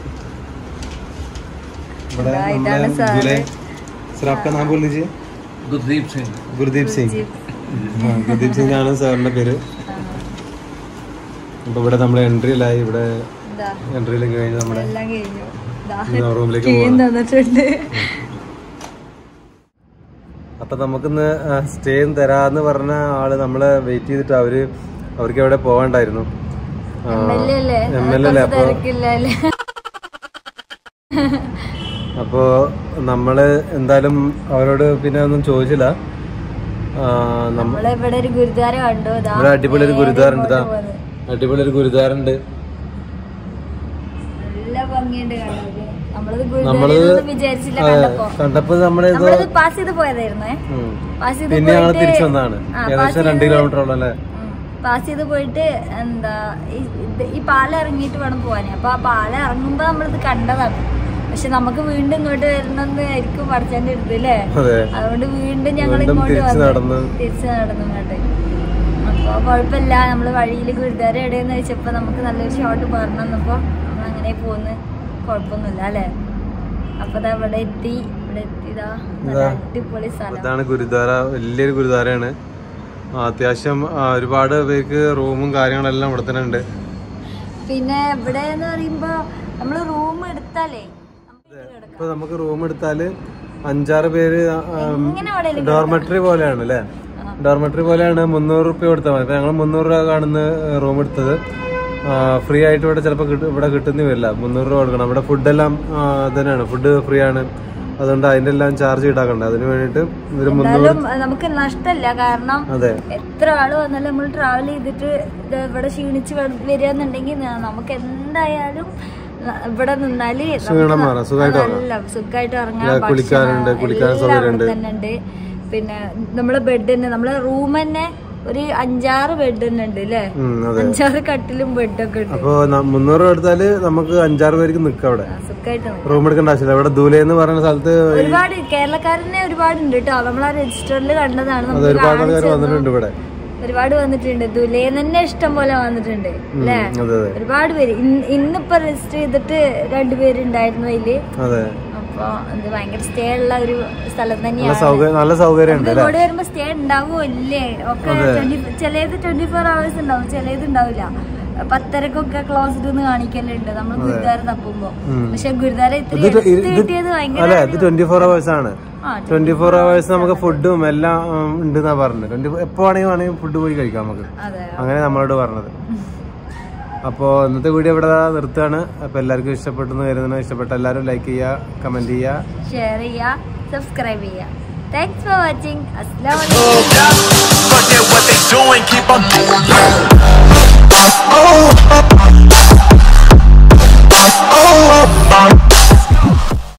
ഇവിടെ ഇതാ, നമ്മളെ ഇതാണ് സാറ്. ദുലേ സർ आपका नाम बोल लीजिए गुरदीप सिंह ഗുരുദീപ് സിംഗ് ആ, ഗുരുദീപ് സിംഗ് ആണ് സാറിന്റെ പേര് അപ്പൊ ഇവിടെ നമ്മൾ എൻട്രിയിലായി ഇവിടെ ഇതാ എൻട്രിയിലേക്ക് കഴിഞ്ഞ് നമ്മുടെ എല്ലാം കഴിഞ്ഞു ഇതാ, റൂമിലേക്ക് കീ പോവാണ് തന്നിട്ടുണ്ട് അപ്പൊ നമുക്കിന്ന് സ്റ്റേ തരാന്ന് പറഞ്ഞ ആള് നമ്മളെ വെയിറ്റ് ചെയ്തിട്ട് അവര് അവർക്ക് എവിടെ പോകണ്ടായിരുന്നു എം.എൽ.എ. അല്ലേ? എം എൽ അല്ലേ അപ്പൊ തിരക്കില്ല അല്ലേ അപ്പോ നമ്മള് എന്തായാലും അവരോട് പിന്നെ ഒന്നും ചോദിച്ചില്ല ആ, നമ്മ- നമ്മള് ഇവിടെ ഒരു ഗുരുദ്വാര കണ്ടു ഇതാ ഇവിടെ അടിപൊളി ഒരു ഗുരുദ്വാരുണ്ട് ഇതാ ഇങ്ങോട്ട് പോകുന്നത്. അടിപൊളി ഒരു ഗുരുദ്വാരുണ്ട് നല്ല ഭംഗിയുണ്ട് കണ്ടത് നമ്മളത് നമ്മള് ഗുരുദ്വാര വിചാരിച്ചില്ല കണ്ടപ്പോ കണ്ടപ്പോ നമ്മുടെ ഇത് നമ്മളിത് പാസ് ചെയ്ത് പോയതായിരുന്നേ ഉം. പാസ് ചെയ്ത് പിന്നെ ഞങ്ങൾ പോയിട്ട് തിരിച്ചു വന്നതാണ് ആ, ഏകദേശം രണ്ട് കിലോമീറ്ററോളം അല്ലേ പാസ് ചെയ്ത് പോയിട്ട് എന്താ ഈ- ഇത് ഈ പാലം ഇറങ്ങിയിട്ട് വേണം പോവാനേ അപ്പൊ ആ പാലം ഇറങ്ങുമ്പോ നമ്മളിത് കണ്ടതാണ് പക്ഷെ നമുക്ക് വീണ്ടും ഇങ്ങോട്ട് വരണമെന്ന് ആയിരിക്കും പഠിച്ചതിന്റെ അടുത്ത് അല്ലേ അതെ അതുകൊണ്ട് വീണ്ടും ഞങ്ങൾ വീണ്ടും ഇങ്ങോട്ട് തിരിച്ച് വന്നു നടന്ന്. തിരിച്ച് നടന്നു ഇങ്ങോട്ട് അപ്പൊ കുഴപ്പമില്ല നമ്മള് വഴിയിൽ ഗുരുദ്വാര എവിടെയെന്ന് വെച്ചപ്പോ നമുക്ക് നല്ലൊരു ഷോട്ട് പറഞ്ഞു തന്നപ്പോ നമ്മൾ അങ്ങനെ പോന്ന് കുഴപ്പമൊന്നുമില്ല അല്ലേ അപ്പൊ ദാ ഇവിടെ എത്തി ഇവിടെ എത്തിയതാ നല്ല ഇതാ. അടിപൊളി സ്ഥലം ഇതാണ് ഗുരുദ്വാര വലിയൊരു ഗുരുദ്വാരയാണ് ആ, അത്യാവശ്യം ആ, ഒരുപാട് പേർക്ക് റൂമും കാര്യങ്ങളെല്ലാം ഇവിടെ തന്നെ ഉണ്ട് പിന്നെ ഇവിടെ എന്ന് പറയുമ്പോ നമ്മള് റൂം എടുത്താലേ നമുക്ക് കിടക്കാം. ഇപ്പൊ നമുക്ക് റൂം എടുത്താല് അഞ്ചാറ് പേര് എങ്ങനെ എവിടെയെങ്കിലും ഡോർമെട്രി പോലെയാണ് അല്ലേ ഡോർമെട്രി പോലെയാണ് മുന്നൂറ് റുപ്യ കൊടുത്താൽ മതി ഞങ്ങൾ മുന്നൂറ് രൂപ കാണുന്ന റൂം എടുത്തത് ഫ്രീ ആയിട്ട് ഇവിടെ ചിലപ്പോൾ ഇവിടെ കിട്ടുന്ന വരില്ല മുന്നൂറ് രൂപ കൊടുക്കണം ഇവിടെ ഫുഡെല്ലാം തന്നെയാണ് ഫുഡ് ഫ്രീ ആണ് അതുകൊണ്ട് അതിന്റെ എല്ലാം ചാർജ് ഈടാക്കണ്ട അതിന് വേണ്ടിയിട്ട് ഒരു മുന്നൂറ് എന്നാലും അഹ് നമുക്ക് നഷ്ടല്ല കാരണം അതെ എത്ര ആള് വന്നാലും നമ്മൾ ട്രാവൽ ചെയ്തിട്ട് ഇത് ഇവിടെ ക്ഷീണിച്ച് വ- വരികയെന്നുണ്ടെങ്കിൽ ന- നമുക്ക് എന്തായാലും ന- ഇവിടെ നിന്നാല് നമുക്ക് ക്ഷീണം മാറാം, സുഖമായിട്ട് നല്ല സുഖമായിട്ട് ഇറങ്ങാം ഇല്ല, കുളിക്കാനുണ്ട്, ഭക്ഷണം കുളിക്കാൻ എല്ലാം സൗകര്യമുണ്ട്. അവിടെ തന്നെ ഉണ്ട് പിന്നെ നമ്മളെ ബെഡ് തന്നെ നമ്മളെ റൂം തന്നെ ഒരു അഞ്ചാറ് ബെഡ് തന്നെ ഉണ്ട് അല്ലേ ഉം, അതെ അഞ്ചാറ് കട്ടിലും ബെഡൊക്കെ ഉണ്ട് അപ്പൊ ന- മുന്നൂറ് രൂപ എടുത്താല് നമുക്ക് അഞ്ചാറ് പേർക്ക് നിക്കാം അവിടെ സുഖമായിട്ട് റൂം എടുക്കേണ്ട ആവശ്യമില്ല ഇവിടെ ദൂലെ എന്ന് പറയുന്ന സ്ഥലത്ത് ഒരുപാട് കേരളക്കാരനെ ഒരുപാട് ഉണ്ട് കേട്ടോ നമ്മൾ ആ രജിസ്റ്ററിൽ കണ്ടതാണ് അത് നമുക്ക് ഒരുപാട് ആൾക്കാർ കാണിച്ചു വന്നിട്ടുണ്ട് ഇവിടെ ഒരുപാട് വന്നിട്ടുണ്ട് ദുലേന്ന് തന്നെ ഇഷ്ടം പോലെ വന്നിട്ടുണ്ട് അല്ലേ അതെ അതെ ഒരുപാട് പേര് ഇന്ന് ഇന്നിപ്പോ രജിസ്റ്റർ ചെയ്തിട്ട് രണ്ടുപേരുണ്ടായിരുന്നു അതില് അതെ അപ്പൊ ഇത് ഭയങ്കര സ്റ്റേ ഉള്ള ഒരു സ്ഥലം നല്ല തന്നെയാണ് സൗകര്യം നല്ല സൗകര്യം ഉണ്ട് അല്ലേ ഇവിടെ വരുമ്പോ സ്റ്റേ ഉണ്ടാവോ ഇല്ലേ ഒക്കെ ട്വന്റി ചിലത് ട്വന്റി ഫോർ അവേഴ്സ് ഉണ്ടാവും ചിലത് ഉണ്ടാവില്ല പത്തരക്കൊക്കെ ക്ലോസ്ഡ് എന്ന് കാണിക്കലുണ്ട് നമ്മൾ ഗുരുദ്വാര തപ്പുമ്പോ പക്ഷെ ഗുരുദ്വാര ഇത്തിരി ഇത് എടുത്ത് ഇത് കിട്ടിയത് ഭയങ്കര അല്ലെ ഇത് ട്വന്റി ഫോർ അവേഴ്സ് ആണ് ആ, ട്വന്റി ഫോർ അവേഴ്സ് നമുക്ക് ഫുഡും എല്ലാം ഉം, ഉണ്ട് എന്നാ പറഞ്ഞത് ട്വന്റി എപ്പോ വേണമെങ്കിൽ വേണമെങ്കിൽ ഫുഡ് പോയി കഴിക്കാം നമുക്ക് അതെ അങ്ങനെ നമ്മളോട് പറഞ്ഞത് അപ്പോൾ ഇന്നത്തെ വീഡിയോ ഇവിടെ ദാ നിർത്തുകയാണ് അപ്പോൾ എല്ലാവർക്കും ഇഷ്ടപ്പെട്ടെന്ന് കരുതുന്നു ഇഷ്ടപ്പെട്ട എല്ലാവരും ലൈക്ക് ചെയ്യുക കമന്റ് ചെയ്യുക ഷെയർ ചെയ്യുക സബ്സ്ക്രൈബ് ചെയ്യുക thanks for watching Aslam Forget what they doing, keep on doing.